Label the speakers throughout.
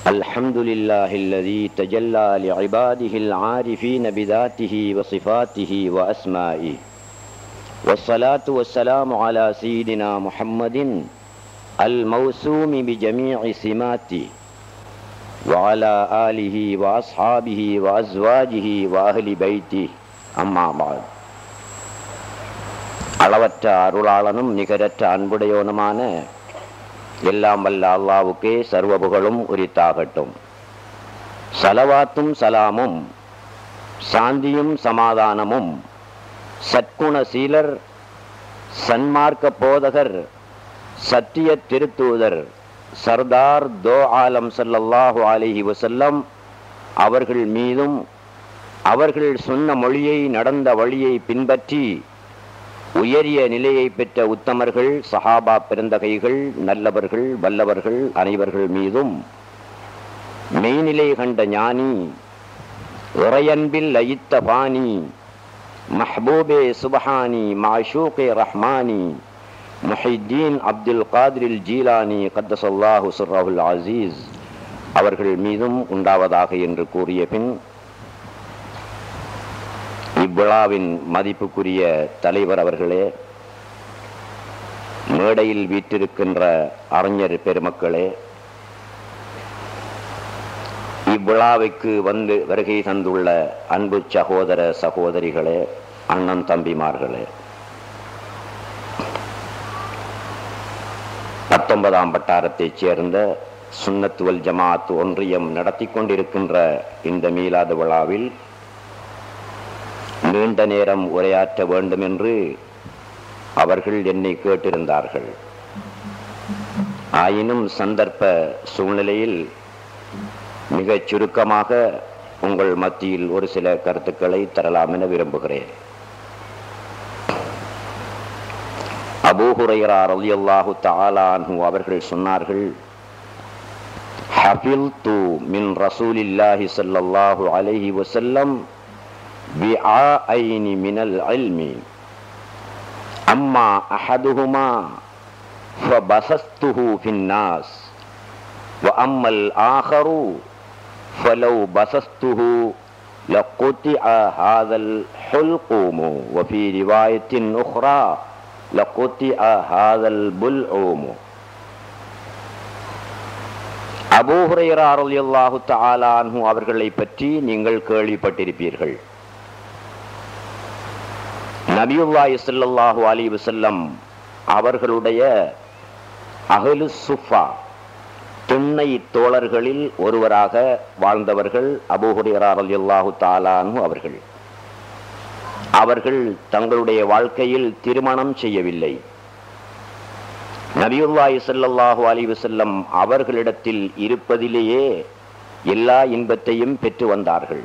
Speaker 1: الحمد لله الذي تجلى لعباده العارفين بذاته وصفاته وأسمائه والصلاة والسلام على سيدنا محمد الموسوم بجميع سماته وعلى آله وأصحابه وأزواجه وأهل بيته أما بعد அளவற்ற அருளாளனும் நிகரற்ற அன்புடையவனுமான எல்லாம் வல்ல அல்லாவுக்கே சர்வ புகழும் உரித்தாகட்டும் சலவாத்தும் சலாமும் சாந்தியும் சமாதானமும் சற்குண சீலர் சன்மார்க்க போதகர் சத்திய திருத்தூதர் சர்தார் தோ ஆலம் சல்லல்லாஹு அலிஹி வசல்லம் அவர்கள் மீதும் அவர்கள் சொன்ன மொழியை நடந்த வழியை பின்பற்றி உயரிய நிலையை பெற்ற உத்தமர்கள் சஹாபா பிறந்தகைகள் நல்லவர்கள் வல்லவர்கள் அனைவர்கள் மீதும் மெய்நிலை கண்ட ஞானி இறையன்பில் லயித்த பாணி மஹ்பூபே சுபஹானி மாஷூகே ரஹ்மானி முஹித்தீன் அப்துல் காதிரில் ஜீலானி கத்தசல்லாஹு சுர்ராஹுல் அசீஸ் அவர்கள் மீதும் உண்டாவதாக என்று கூறிய பின் இவ்விழாவின் மதிப்புக்குரிய தலைவர் அவர்களே மேடையில் வீற்றிருக்கின்ற அறிஞர் பெருமக்களே இவ்விழாவுக்கு வந்து வருகை தந்துள்ள அன்பு சகோதர சகோதரிகளே அண்ணன் தம்பிமார்களே பத்தொன்பதாம் வட்டாரத்தைச் சேர்ந்த சுன்னத்துவல் ஜமாத் ஒன்றியம் நடத்தி கொண்டிருக்கின்ற இந்த மீலாது விழாவில் நீண்ட நேரம் உரையாற்ற வேண்டும் என்று அவர்கள் என்னை கேட்டிருந்தார்கள் ஆயினும் சந்தர்ப்ப சூழ்நிலையில் மிகச் சுருக்கமாக உங்கள் மத்தியில் ஒரு சில கருத்துக்களை தரலாம் என விரும்புகிறேன் அபூஹுரையரா ரலியல்லாஹு தஆலாஹு அவர்கள் சொன்னார்கள் ஹஃபில்து மின் ரசூலில்லாஹி ஸல்லல்லாஹு அலைஹி வஸல்லம் وعاءين من العلم أما أحدهما فبسطته في الناس وأما الآخر فلو بسطته لقطع هذا الحلقوم وفي رواية أخرى لقطع هذا البلعوم அபூ ஹுரைரா ரலியல்லாஹு தஆலா அன்ஹு அவர்களை பற்றி நீங்கள் கேள்விப்பட்டிருப்பீர்கள் நபியுல்லாஹி ஸல்லல்லாஹு அலைஹி வஸல்லம் அவர்களுடைய அஹ்லு சுஃபா துணை தோழர்களில் ஒருவராக வாழ்ந்தவர்கள் அபூ ஹுரைரா ரலியல்லாஹு தஆலா அன்ஹு அவர்கள் அவர்கள் தங்களுடைய வாழ்க்கையில் திருமணம் செய்யவில்லை நபியுல்லாஹி ஸல்லல்லாஹு அலைஹி வஸல்லம் அவர்களிடத்தில் இருப்பதிலேயே எல்லா இன்பத்தையும் பெற்று வந்தார்கள்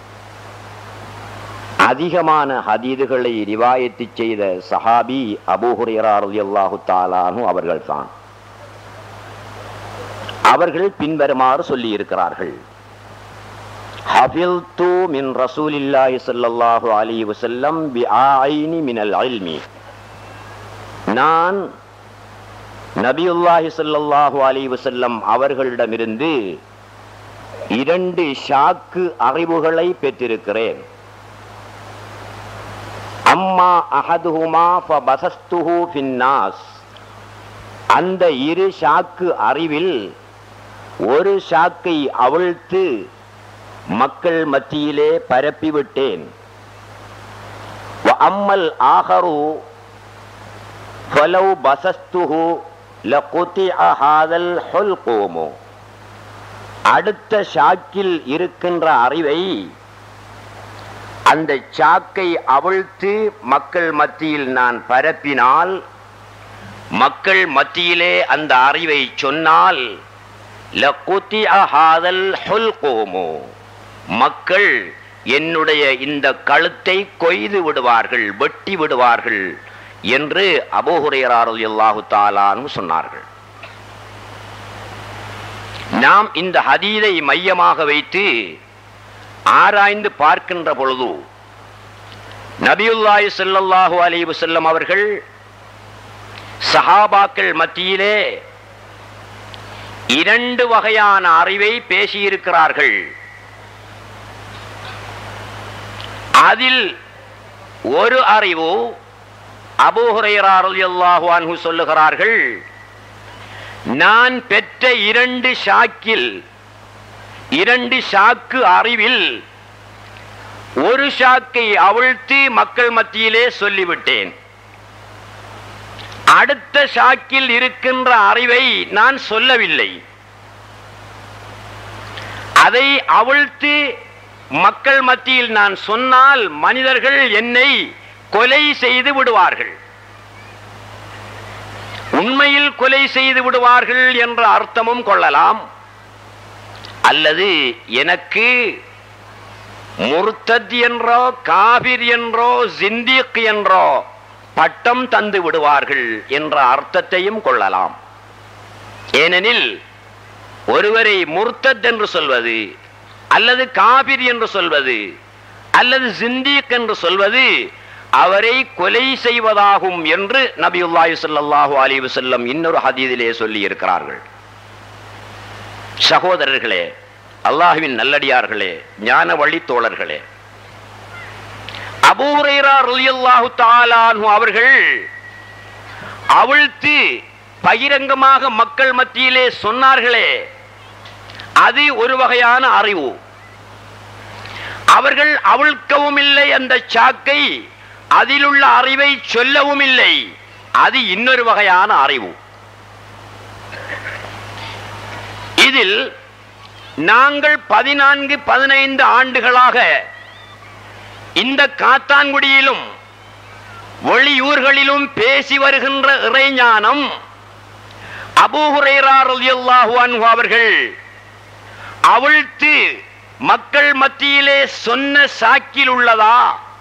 Speaker 1: அதிகமான ஹதீதுகளை ரிவாயத்து செய்த சஹாபி அபூஹுரேரா ரலியல்லாஹு தஆலானு அவர்கள்தான் அவர்கள் பின்வருமாறு சொல்லி இருக்கிறார்கள் ஹஃபில்து மின் ரசூலில்லாஹி ஸல்லல்லாஹு அலைஹி வஸல்லம் பிஆயினி மினல் இல்மி நான் நபியுல்லாஹி ஸல்லல்லாஹு அலைஹி வஸல்லம் அவர்களிடமிருந்து இரண்டு ஷாக்கு அறிவுகளை பெற்றிருக்கிறேன் அம்மா அஹதுஹுமா ஃபபசஸ்துஹு ஃபின்னாஸ் அந்த இரு ஷாக்கு அறிவில் ஒரு ஷாக்கை அவிழ்த்து மக்கள் மத்தியிலே பரப்பிவிட்டேன் அம்மல் ஆகரு ஃபலவ் பசஸ்துஹு லகுதிஅ ஹாதல் ஹுல்கூமு அடுத்த ஷாக்கில் இருக்கின்ற அறிவை அந்த சாக்கை அவிழ்த்து மக்கள் மத்தியில் நான் பரப்பினால் மக்கள் மத்தியிலே அந்த அறிவை சொன்னால் மக்கள் என்னுடைய இந்த கழுத்தை கொய்து விடுவார்கள் வெட்டி விடுவார்கள் என்று அபோஹுரையராரு எல்லாஹு தாலான்னு சொன்னார்கள் நாம் இந்த ஹதீதை மையமாக வைத்து ஆராய்ந்து பார்க்கின்ற பொழுது நபியுல்லாஹி ஸல்லல்லாஹு அலைஹி வஸல்லம் அவர்கள் சஹாபாக்கள் மத்தியிலே இரண்டு வகையான அறிவை பேசியிருக்கிறார்கள் அதில் ஒரு அறிவு அபூஹுரையராஹு அன்ஹு சொல்லுகிறார்கள் நான் பெற்ற இரண்டு ஷாக்கில் இரண்டு ஷாக்கு அறிவில் ஒரு ஷாக்கை அவிழ்த்து மக்கள் மத்தியிலே சொல்லிவிட்டேன் அடுத்த ஷாக்கில் இருக்கின்ற அறிவை நான் சொல்லவில்லை அதை அவிழ்த்து மக்கள் மத்தியில் நான் சொன்னால் மனிதர்கள் என்னை கொலை செய்து விடுவார்கள் உண்மையில் கொலை செய்து விடுவார்கள் என்ற அர்த்தமும் கொள்ளலாம் அல்லது எனக்கு முர்த்தத் என்றோ காபிர் என்றோ ஜிந்திக் என்றோ பட்டம் தந்து விடுவார்கள் என்ற அர்த்தத்தையும் கொள்ளலாம் ஏனெனில் ஒருவரை முர்த்தத் என்று சொல்வது அல்லது காபிர் என்று சொல்வது அல்லது ஜிந்திக் என்று சொல்வது அவரை கொலை செய்வதாகும் என்று நபியுல்லாஹி ஸல்லல்லாஹு அலைஹி வஸல்லம் இன்னொரு ஹதீதிலே சொல்லி இருக்கிறார்கள் சகோதரர்களே அல்லாஹுவின் நல்லடியார்களே ஞான வழி தோழர்களே அபூரைரா ரலியல்லாஹு தஆலாஹு அவர்கள் அவிழ்த்து பகிரங்கமாக மக்கள் மத்தியிலே சொன்னார்களே அது ஒரு வகையான அறிவு அவர்கள் அவிழ்க்கவும் இல்லை அந்த சாக்கை அதிலுள்ள அறிவை சொல்லவும் இல்லை அது இன்னொரு வகையான அறிவு இதில் நாங்கள் பதினான்கு பதினைந்து ஆண்டுகளாக இந்த காத்தான்குடியிலும் வெளியூர்களிலும் பேசி வருகின்ற இறைஞானம் அபூஹுரைரா ரலியல்லாஹு அன்ஹு அவர்கள் அவிழ்த்து மக்கள் மத்தியிலே சொன்ன சாக்கில் உள்ளதா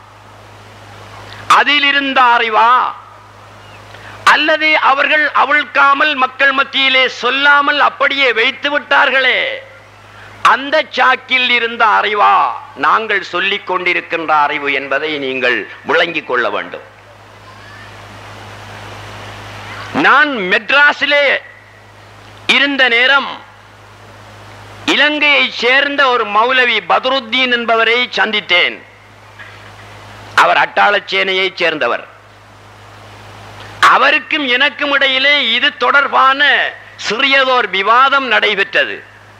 Speaker 1: அதில் இருந்த அறிவா அல்லது அவர்கள் அவிழ்க்காமல் மக்கள் மத்தியிலே சொல்லாமல் அப்படியே வைத்து விட்டார்களே அந்த சாக்கில் இருந்த அறிவா நாங்கள் சொல்லிக் கொண்டிருக்கின்ற அறிவு என்பதை நீங்கள் விளங்கிக் கொள்ள வேண்டும் நான் மெட்ராஸிலே இருந்த நேரம் இலங்கையைச் சேர்ந்த ஒரு மௌலவி பத்ருத்தீன் என்பவரை சந்தித்தேன் அவர் அட்டாளச்சேனையைச் சேர்ந்தவர் அவருக்கும் எனக்கும் இடையிலே இது தொடர்பான சிறியதோர் விவாதம் நடைபெற்றது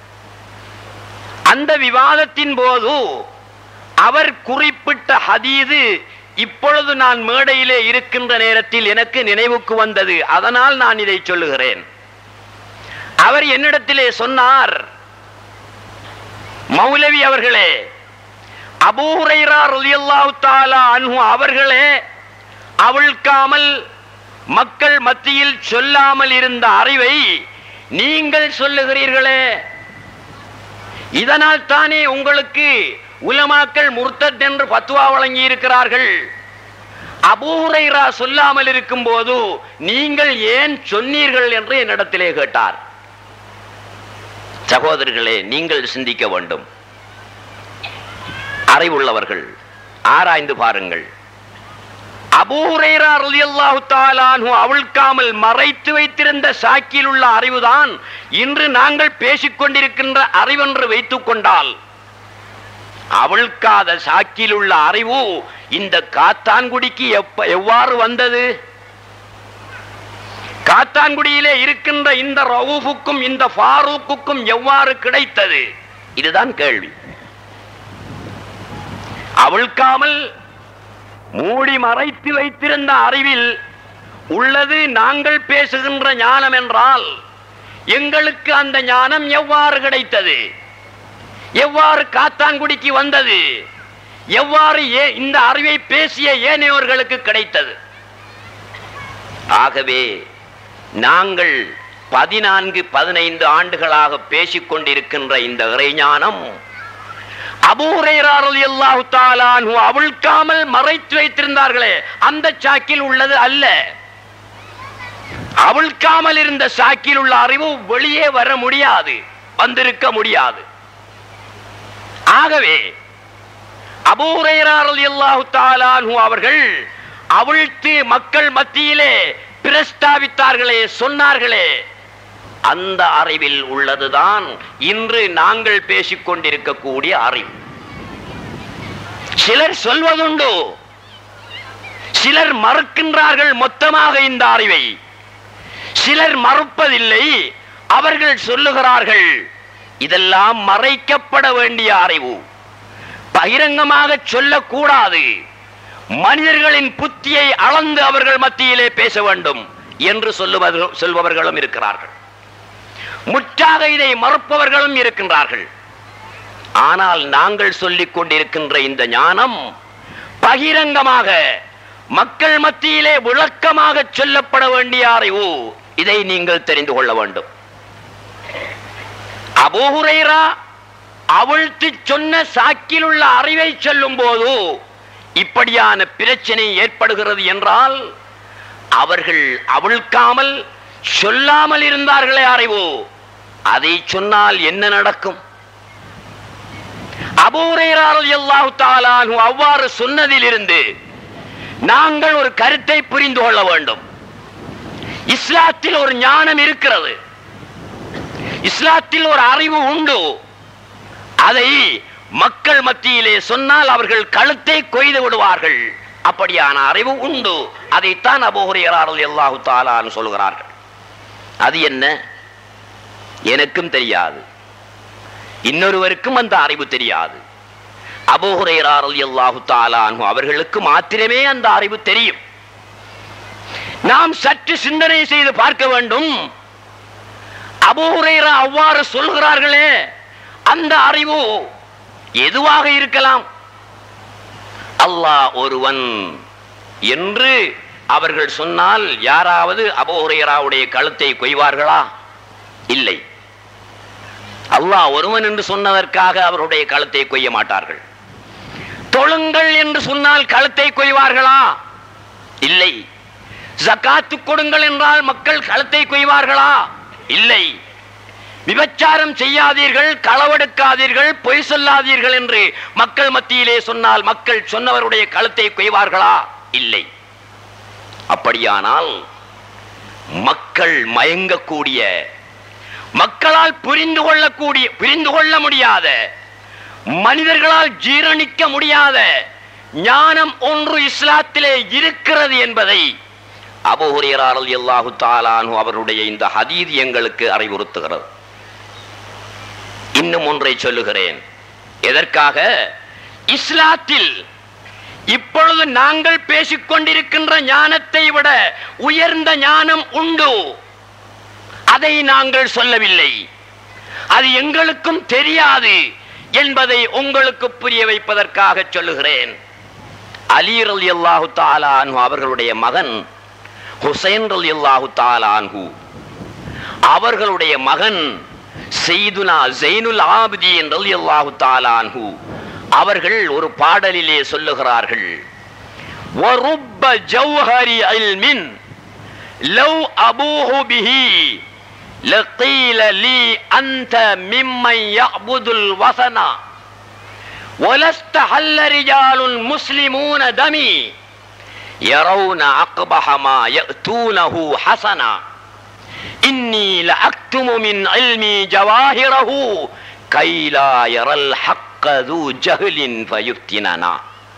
Speaker 1: அந்த விவாதத்தின் போது அவர் குறிப்பிட்ட ஹதீது இப்பொழுது நான் மேடையிலே இருக்கின்ற நேரத்தில் எனக்கு நினைவுக்கு வந்தது அதனால் நான் இதை சொல்லுகிறேன் அவர் என்னிடத்திலே சொன்னார் மௌலவி அவர்களே அபூரைரா ரலியல்லாஹு தஆலா அன்ஹு அவர்களே அவிழ்க்காமல் மக்கள் மத்தியில் சொல்லாமல் இருந்த அறிவை நீங்கள் சொல்லுகிறீர்களே இதனால் தானே உங்களுக்கு உலமாக்கள் முர்த்தத் என்று பத்துவா வழங்கி இருக்கிறார்கள் அபூரைரா சொல்லாமல் இருக்கும் போது நீங்கள் ஏன் சொன்னீர்கள் என்று என்னிடத்திலே கேட்டார் சகோதரர்களே நீங்கள் சிந்திக்க வேண்டும் அறிவுள்ளவர்கள் ஆராய்ந்து பாருங்கள் அபூரைரா ரலியல்லாஹு தஆலா அன்ஹு அவிழ்க்காமல் மறைத்து வைத்திருந்த சாக்கில் உள்ள அறிவுதான் இன்று நாங்கள் பேசிக் கொண்டிருக்கின்ற அறிவென்று வைத்துக் கொண்டால் அவிழ்க்காத சாக்கில் உள்ள அறிவு இந்த காத்தான்குடிக்கு எப்ப எவ்வாறு வந்தது காத்தான்குடியிலே இருக்கின்ற இந்த ரவுஃபுக்கும் இந்த ஃபாரூக்குக்கும் எவ்வாறு கிடைத்தது இதுதான் கேள்வி அவிழ்க்காமல் மூடி மறைத்து வைத்திருந்த அறிவில் உள்ளது நாங்கள் பேசுகின்ற ஞானம் என்றால் எங்களுக்கு அந்த ஞானம் எவ்வாறு கிடைத்தது எவ்வாறு காத்தான்குடிக்கு வந்தது எவ்வாறு ஏ இந்த அறிவை பேசிய ஏனையோர்களுக்கு கிடைத்தது ஆகவே நாங்கள் பதினான்கு பதினைந்து ஆண்டுகளாக பேசிக் கொண்டிருக்கின்ற இந்த இறைஞானம் அபூரைராரல் அல்லாஹு தாலானு அவிழ்க்காமல் மறைத்து வைத்திருந்தார்களே அந்த சாக்கில் உள்ளது அல்ல அவிழ்க்காமல் இருந்த சாக்கில் உள்ள அறிவு வெளியே வர முடியாது வந்திருக்க முடியாது ஆகவே அபூரைராரல் அல்லாஹு தாலானு அவர்கள் அவிழ்த்து மக்கள் மத்தியிலே பிரஸ்தாவித்தார்களே சொன்னார்களே அந்த அறிவில் உள்ளதுதான் இன்று நாங்கள் பேசிக் கொண்டிருக்கக்கூடிய அறிவு சிலர் சொல்வதுண்டு சிலர் மறுக்கின்றார்கள் மொத்தமாக இந்த அறிவை சிலர் மறுப்பதில்லை அவர்கள் சொல்லுகிறார்கள் இதெல்லாம் மறைக்கப்பட வேண்டிய அறிவு பகிரங்கமாக சொல்லக்கூடாது மனிதர்களின் புத்தியை அளந்து அவர்கள் மத்தியிலே பேச வேண்டும் என்று சொல்லுவர்கள் சொல்பவர்களும் இருக்கிறார்கள் முற்றாக இதை மறுப்பவர்களும் இருக்கின்றார்கள் ஆனால் நாங்கள் சொல்லிக் கொண்டிருக்கின்ற இந்த ஞானம் பகிரங்கமாக மக்கள் மத்தியிலே விளக்கமாக சொல்லப்பட வேண்டிய அறிவு இதை நீங்கள் தெரிந்து கொள்ள வேண்டும் அபூஹுரைரா அவிழ்த்து சொன்ன சாக்கில் உள்ள அறிவை சொல்லும் போது இப்படியான பிரச்சனை ஏற்படுகிறது என்றால் அவர்கள் அவிழ்க்காமல் சொல்லாமல் இருந்தார்களே அறிவு அதை சொன்னால் என்ன நடக்கும் அபூரையரால் எல்லாஹு தாலானு அவ்வாறு சொன்னதிலிருந்து நாங்கள் ஒரு கருத்தை புரிந்து கொள்ள வேண்டும் இஸ்லாத்தில் ஒரு ஞானம் இருக்கிறது இஸ்லாத்தில் ஒரு அறிவு உண்டு அதை மக்கள் மத்தியிலே சொன்னால் அவர்கள் கழுத்தை கொய்து விடுவார்கள் அப்படியான அறிவு உண்டு அதைத்தான் அபோஹரியரால் எல்லாஹு தாலான்னு சொல்கிறார்கள் அது என்ன எனக்கும் தெரியாது இன்னொருவருக்கும் அந்த அறிவு தெரியாது அபோஹுரையரால் எல்லாஹு தாலானு அவர்களுக்கு மாத்திரமே அந்த அறிவு தெரியும் நாம் சற்று சிந்தனை செய்து பார்க்க வேண்டும் அபூரைரா அவ்வாறு சொல்கிறார்களே அந்த அறிவு எதுவாக இருக்கலாம் அல்லாஹ் ஒருவன் என்று அவர்கள் சொன்னால் யாராவது அபோஹுரையராவுடைய கழுத்தை கொய்வார்களா இல்லை அல்லாஹ் ஒருவன் என்று சொன்னதற்காக அவருடைய கழுத்தை கொய்ய மாட்டார்கள் தொழுங்கள் என்று சொன்னால் கழுத்தை கொய்வார்களா இல்லை ஜகாத்து கொடுங்கள் என்றால் மக்கள் கழுத்தை கொய்வார்களா இல்லை விபச்சாரம் செய்யாதீர்கள் களவெடுக்காதீர்கள் பொய் சொல்லாதீர்கள் என்று மக்கள் மத்தியிலே சொன்னால் மக்கள் சொன்னவருடைய கழுத்தை கொய்வார்களா இல்லை அப்படியானால் மக்கள் மயங்கக்கூடிய மக்களால் புரிந்து கொள்ளக்கூடிய புரிந்து கொள்ள முடியாத மனிதர்களால் ஜீரணிக்க முடியாத ஞானம் ஒன்று இஸ்லாத்திலே இருக்கிறது என்பதை அபுஹுரியரால் எல்லாஹு தாலானு அவருடைய இந்த ஹதீத் எங்களுக்கு அறிவுறுத்துகிறது இன்னும் ஒன்றை சொல்லுகிறேன் எதற்காக இஸ்லாத்தில் இப்பொழுது நாங்கள் பேசிக்கொண்டிருக்கின்ற ஞானத்தை விட உயர்ந்த ஞானம் உண்டு அதை நாங்கள் சொல்லவில்லை அது எங்களுக்கும் தெரியாது என்பதை உங்களுக்கு புரிய வைப்பதற்காக சொல்லுகிறேன் அலி ரலி அல்லாஹு தாலானு அவர்களுடைய மகன் ஹுசைன் ரலி அல்லாஹு தாலான்ஹு அவர்களுடைய மகன் செய்துனா ஜெயினுல் ஆபிதீன் ரலி அல்லாஹு தாலான்ஹு அவர்கள் ஒரு பாடலிலே சொல்லுகிறார்கள் وَرُبَّ جَوْهَرِ عِلْمٍ لَوْ أَبُوهُ بِهِ لَقِيلَ لِي أَنْتَ مِمَّنْ يَعْبُدُ الْوَثَنَ وَلَسْتَ حَلَّ رِجَالٌ مُسْلِمُونَ دَمِي يرون أقبح ما يأتونه حسنا إني لأكتم من علمي جواهره كي لا يرى الحق ذو جهل فيفتننا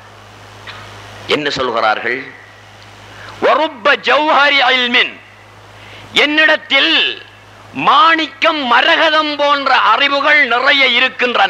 Speaker 1: என்ன சொல்கிறார்கள் ஒருப்ப ஜௌஹரி அல்மின் என்னிடத்தில் மாணிக்கம் மரகதம் போன்ற அறிவுகள் நிறைய இருக்கின்றன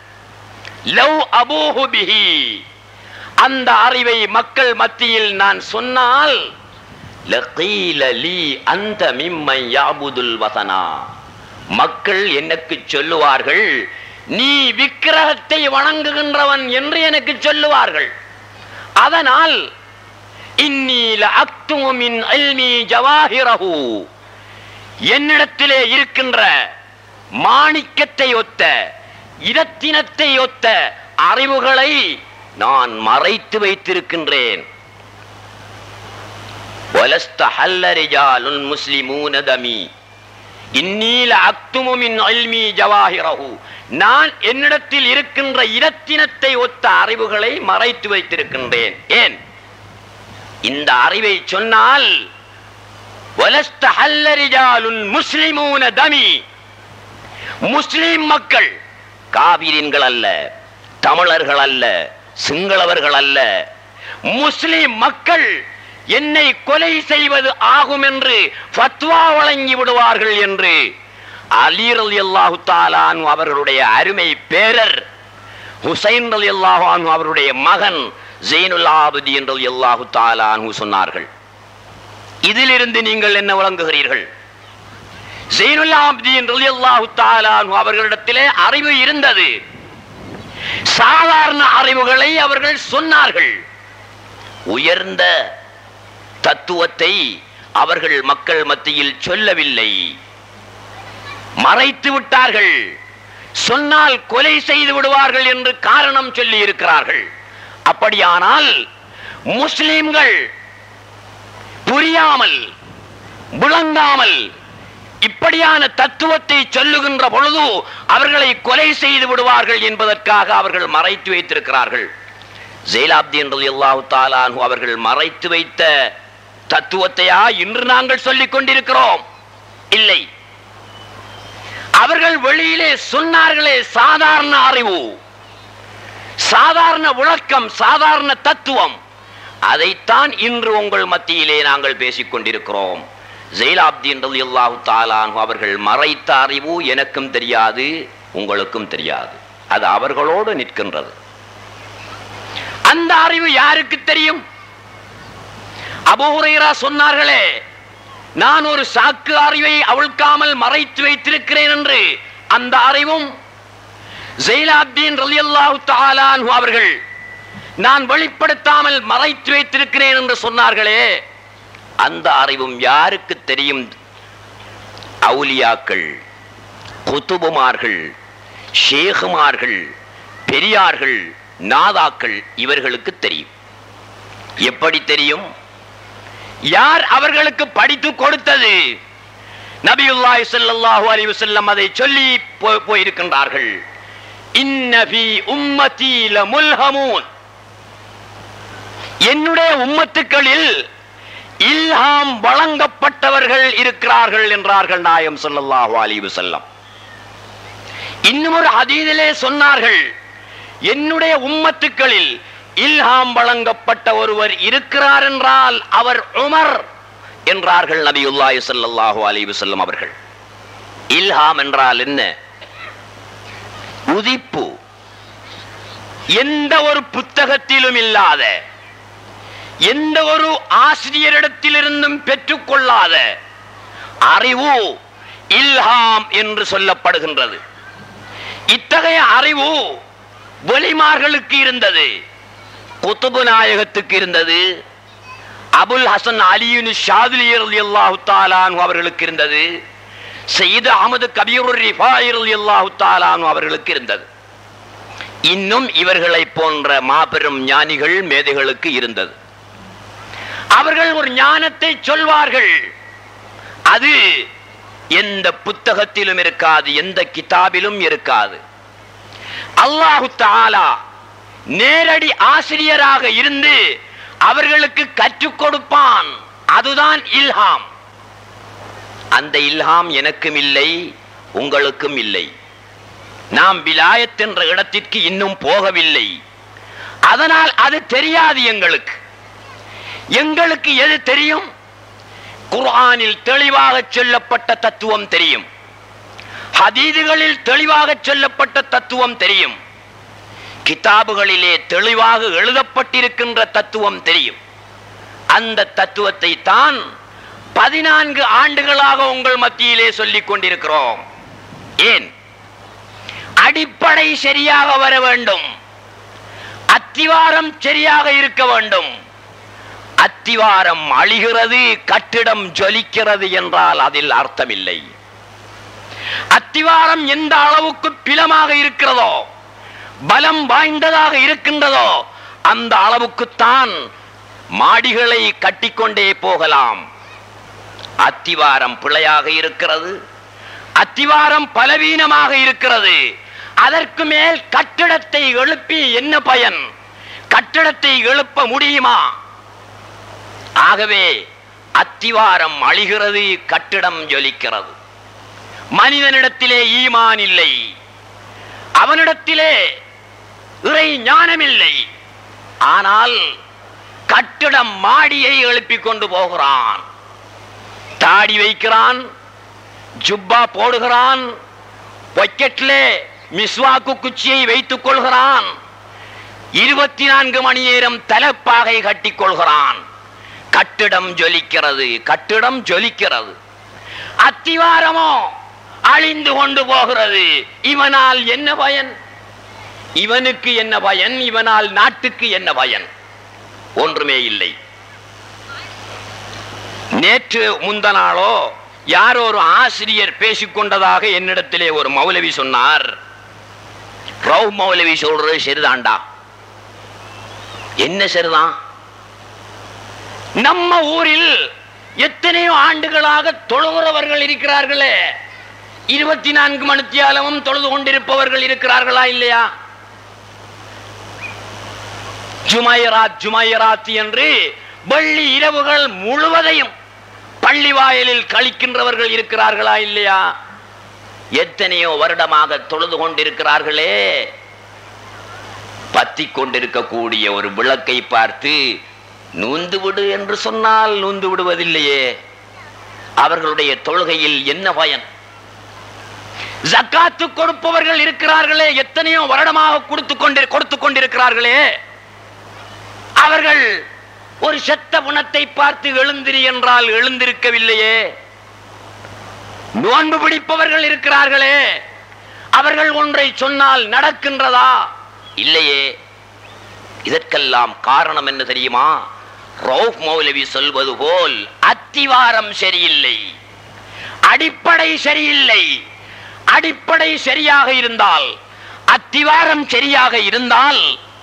Speaker 1: லவ் அபூஹு பிஹி அந்த அறிவை மக்கள் மத்தியில் நான் சொன்னால் லகீல லீ அந்த மிம்மை யாபுதுல் வசனா மக்கள் எனக்கு சொல்லுவார்கள் நீ விக்கிரகத்தை வணங்குகின்றவன் என்று எனக்கு சொல்லுவார்கள் அதனால் இன்னீல அக்துமின் அல்மி ஜவாஹிரஹு என்னிடத்திலே இருக்கின்ற மாணிக்கத்தை ஒத்த இதத்தினத்தை ஒத்த அறிவுகளை நான் மறைத்து வைத்திருக்கின்றேன் وَلَسْتَ حَلَّ رِجَالٌ مُسْلِمُونَ دَمِي إِنِّي لَأَكْتُمُ مِنْ عِلْمِي جَوَاهِرَهُ நான் என்னிடத்தில் இருக்கின்ற இரத்தினத்தை ஒத்த அறிவுகளை மறைத்து வைத்திருக்கின்றேன் ஏன் இந்த அறிவை சொன்னால் وَلَسْتَحَلَّ رِجَالٌ مُسْلِمُونَ دَمِي முஸ்லிம் மக்கள் காவிரின்கள் அல்ல தமிழர்கள் அல்ல சிங்களவர்கள் அல்ல முஸ்லிம் மக்கள் என்னை கொலை செய்வது ஆகும் என்று ஃபத்வா வழங்கி விடுவார்கள் என்று அலி ரலியல்லாஹு தாலான் அவர்களுடைய அருமை பேரர் ஹுசைன் ரலியல்லாஹு அன்ஹு அவருடைய மகன் ஜெயினுல் ஆபுதீன் ரலியல்லாஹு தாலான் சொன்னார்கள் இதிலிருந்து நீங்கள் என்ன வழங்குகிறீர்கள் ஜெயினுல் ஆபுதீன் ரலியல்லாஹு தாலான் அவர்களிடத்திலே அறிவு இருந்தது சாதாரண அறிவுகளை அவர்கள் சொன்னார்கள் உயர்ந்த தத்துவத்தை அவர்கள் மக்கள் மத்தியில் சொல்லவில்லை மறைத்து விட்டார்கள் சொன்னால் கொலை செய்து விடுவார்கள் என்று காரணம் சொல்லி இருக்கிறார்கள் அப்படியானால் முஸ்லிம்கள் புரியாமல் விளங்காமல் இப்படியான தத்துவத்தை சொல்லுகின்ற பொழுது அவர்களை கொலை செய்து விடுவார்கள் என்பதற்காக அவர்கள் மறைத்து வைத்திருக்கிறார்கள் ஜெயிலாப்தீன் ரலியல்லாஹு தாலானு அவர்கள் மறைத்து வைத்த தத்துவத்தையா இன்று நாங்கள் சொல்லிக் கொண்டிருக்கிறோம் இல்லை அவர்கள் வெளியிலே சொன்னார்களே சாதாரண அறிவு சாதாரண விளக்கம் சாதாரண தத்துவம் அதைத்தான் இன்று உங்கள் மத்தியிலே நாங்கள் பேசிக் கொண்டிருக்கிறோம் ஜெயிலாப்தீன் ரலியல்லாஹு தாலானு அவர்கள் மறைத்த அறிவு எனக்கும் தெரியாது உங்களுக்கும் தெரியாது அது அவர்களோடு நிற்கின்றது அந்த அறிவு யாருக்கு தெரியும் அபூஹுரைரா சொன்னார்களே நான் ஒரு சாக்கு அறிவை அவிழ்க்காமல் மறைத்து வைத்திருக்கிறேன் என்று அந்த அறிவும் ஜெயிலாப்தீன் ரலியல்லாஹு தஆலாஹு அவர்கள் நான் வெளிப்படுத்தாமல் மறைத்து வைத்திருக்கிறேன் என்று சொன்னார்களே அந்த அறிவும் யாருக்கு தெரியும் அவுலியாக்கள் குத்துபுமார்கள் ஷேகுமார்கள் பெரியார்கள் நாதாக்கள் இவர்களுக்கு தெரியும் எப்படி தெரியும் யார் அவர்களுக்கு படித்து கொடுத்தது நபியுல்லாஹி ஸல்லல்லாஹு அலைஹி வஸல்லம் அதை சொல்லி போ- போயிருக்கின்றார்கள் இன்ன ஃபீ உம்மதி லமுல்ஹமூன் என்னுடைய உம்மத்துக்களில் இல்ஹாம் வழங்கப்பட்டவர்கள் இருக்கிறார்கள் என்றார்கள் நாயம் ஸல்லல்லாஹு அலைஹி வஸல்லம் இன்னும் ஒரு ஹதீஸிலே சொன்னார்கள் என்னுடைய உம்மத்துக்களில் இல்ஹாம் வழங்கப்பட்ட ஒருவர் இருக்கிறார் என்றால் அவர் உமர் என்றார்கள் நபியுல்லாஹி ஸல்லல்லாஹு அலைஹி வஸல்லம் அவர்கள் இல்ஹாம் என்றால் என்ன உதிப்பு எந்த ஒரு புத்தகத்திலும் இல்லாத எந்த ஒரு ஆசிரியரிடத்திலிருந்தும் பெற்றுக்கொள்ளாத அறிவு இல்ஹாம் என்று சொல்லப்படுகின்றது இத்தகைய அறிவு வெளிமார்களுக்கு இருந்தது குத்துபு நாயகத்துக்கு இருந்தது அபுல் ஹசன் அலியுன் ஷாதுலியர் அல்லாஹு தாலான் அவர்களுக்கு இருந்தது சையது அகமது கபீர் ரிஃபாயிர் அல்லாஹு தாலான் அவர்களுக்கு இருந்தது இன்னும் இவர்களை போன்ற மாபெரும் ஞானிகள் மேதைகளுக்கு இருந்தது அவர்கள் ஒரு ஞானத்தை சொல்வார்கள் அது எந்த புத்தகத்திலும் இருக்காது எந்த கிதாபிலும் இருக்காது அல்லாஹு தாலா நேரடி ஆசிரியராக இருந்து அவர்களுக்கு கற்றுக் கொடுப்பான் அதுதான் இல்ஹாம் அந்த இல்ஹாம் எனக்கும் இல்லை உங்களுக்கும் இல்லை நாம் விலாயத் என்ற இடத்திற்கு இன்னும் போகவில்லை அதனால் அது தெரியாது எங்களுக்கு எங்களுக்கு எது தெரியும் குர்ஆனில் தெளிவாக சொல்லப்பட்ட தத்துவம் தெரியும் ஹதீதுகளில் தெளிவாக சொல்லப்பட்ட தத்துவம் தெரியும் கிதாபுகளிலே தெளிவாக எழுதப்பட்டிருக்கின்ற தத்துவம் தெரியும் அந்த தத்துவத்தை தான் பதினான்கு ஆண்டுகளாக உங்கள் மத்தியிலே சொல்லிக் கொண்டிருக்கிறோம் ஏன் அடிப்படை சரியாக வர வேண்டும் அத்திவாரம் சரியாக இருக்க வேண்டும் அத்திவாரம் அழிகிறது கட்டிடம் ஜொலிக்கிறது என்றால் அதில் அர்த்தமில்லை அத்திவாரம் எந்த அளவுக்கு பிலமாக இருக்கிறதோ பலம் வாய்ந்ததாக இருக்கின்றதோ அந்த அளவுக்குத்தான் மாடிகளை கட்டிக்கொண்டே போகலாம் அத்திவாரம் பிழையாக இருக்கிறது அத்திவாரம் பலவீனமாக இருக்கிறது அதற்கு மேல் கட்டிடத்தை எழுப்பி என்ன பயன் கட்டிடத்தை எழுப்ப முடியுமா ஆகவே அத்திவாரம் அழிகிறது கட்டிடம் ஜொலிக்கிறது மனிதனிடத்திலே ஈமான் இல்லை அவனிடத்திலே இறை ஞானமில்லை ஆனால் கட்டிடம் மாடியை எழுப்பிக் கொண்டு போகிறான் தாடி வைக்கிறான் ஜுப்பா போடுகிறான் பொக்கெட்டிலே மிஸ்வாக்கு குச்சியை வைத்துக் கொள்கிறான் இருபத்தி நான்கு மணி நேரம் தலப்பாகை கட்டிக் கொள்கிறான் கட்டிடம் ஜொலிக்கிறது கட்டிடம் ஜொலிக்கிறது அத்திவாரமோ அழிந்து கொண்டு போகிறது இவனால் என்ன பயன் இவனுக்கு என்ன பயன் இவனால் நாட்டுக்கு என்ன பயன் ஒன்றுமே இல்லை நேற்று முந்த நாளோ யாரோ ஒரு ஆசிரியர் பேசிக்கொண்டதாக என்னிடத்திலே ஒரு மௌலவி சொன்னார் ரவு மௌலவி சொல்றது சரிதான்டா என்ன சரிதான் நம்ம ஊரில் எத்தனையோ ஆண்டுகளாக தொழுகிறவர்கள் இருக்கிறார்களே இருபத்தி நான்கு மணித்தியாலமும் தொழுது கொண்டிருப்பவர்கள் இருக்கிறார்களா இல்லையா ஜுமைராத் ஜுமைராத் என்று வெள்ளி இரவுகள் முழுவதையும் பள்ளி வாயிலில் கழிக்கின்றவர்கள் இருக்கிறார்களா இல்லையா எத்தனையோ வருடமாக தொழுது கொண்டிருக்கிறார்களே பத்தி கொண்டிருக்கக்கூடிய ஒரு விளக்கை பார்த்து நூந்து விடு என்று சொன்னால் நூந்து விடுவதில்லையே அவர்களுடைய தொழுகையில் என்ன பயன் ஜக்காத்து கொடுப்பவர்கள் இருக்கிறார்களே எத்தனையோ வருடமாக கொடுத்து கொண்டு கொடுத்து கொண்டிருக்கிறார்களே அவர்கள் ஒரு செத்த குணத்தை பார்த்து எழுந்திரி என்றால் எழுந்திருக்கவில்லையே நோன்பு பிடிப்பவர்கள் இருக்கிறார்களே அவர்கள் ஒன்றை சொன்னால் நடக்கின்றதா இல்லையே இதற்கெல்லாம் காரணம் என்ன தெரியுமா ரவுஃப் மௌலவி சொல்வது போல் அத்திவாரம் சரியில்லை அடிப்படை சரியில்லை அடிப்படை சரியாக இருந்தால் அத்திவாரம் சரியாக இருந்தால்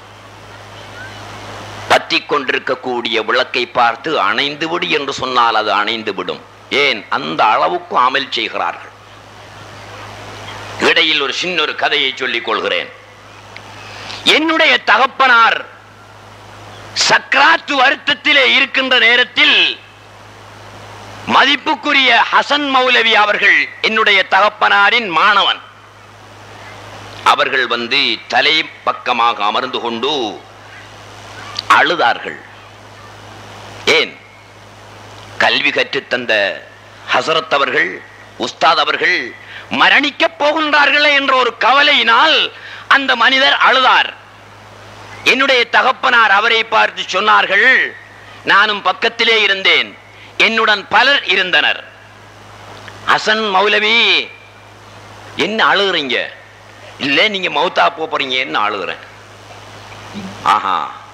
Speaker 1: பத்தி கொண்டிருக்கக்கூடிய விளக்கை பார்த்து அணைந்து விடு என்று சொன்னால் அது அணைந்து விடும் ஏன் அந்த அளவுக்கு அமல் செய்கிறார்கள் இடையில் ஒரு சின்ன ஒரு கதையை சொல்லிக் கொள்கிறேன் என்னுடைய தகப்பனார் சக்ராத்து வருத்தத்திலே இருக்கின்ற நேரத்தில் மதிப்புக்குரிய ஹசன் மௌலவி அவர்கள் என்னுடைய தகப்பனாரின் மாணவன் அவர்கள் வந்து தலை பக்கமாக அமர்ந்து கொண்டு அழுதார்கள் ஏன் கல்வி கற்றுத்தந்த ஹசரத் அவர்கள் உஸ்தாத் அவர்கள் மரணிக்கப் போகின்றார்களே என்ற ஒரு கவலையினால் அந்த மனிதர் அழுதார் என்னுடைய தகப்பனார் அவரை பார்த்து சொன்னார்கள் நானும் பக்கத்திலே இருந்தேன் என்னுடன் பலர் இருந்தனர் ஹசன் மௌலவி என்ன அழுகுறீங்க இல்ல நீங்க மௌத்தா போறீங்க என்ன அழுகுறேன் ஆஹா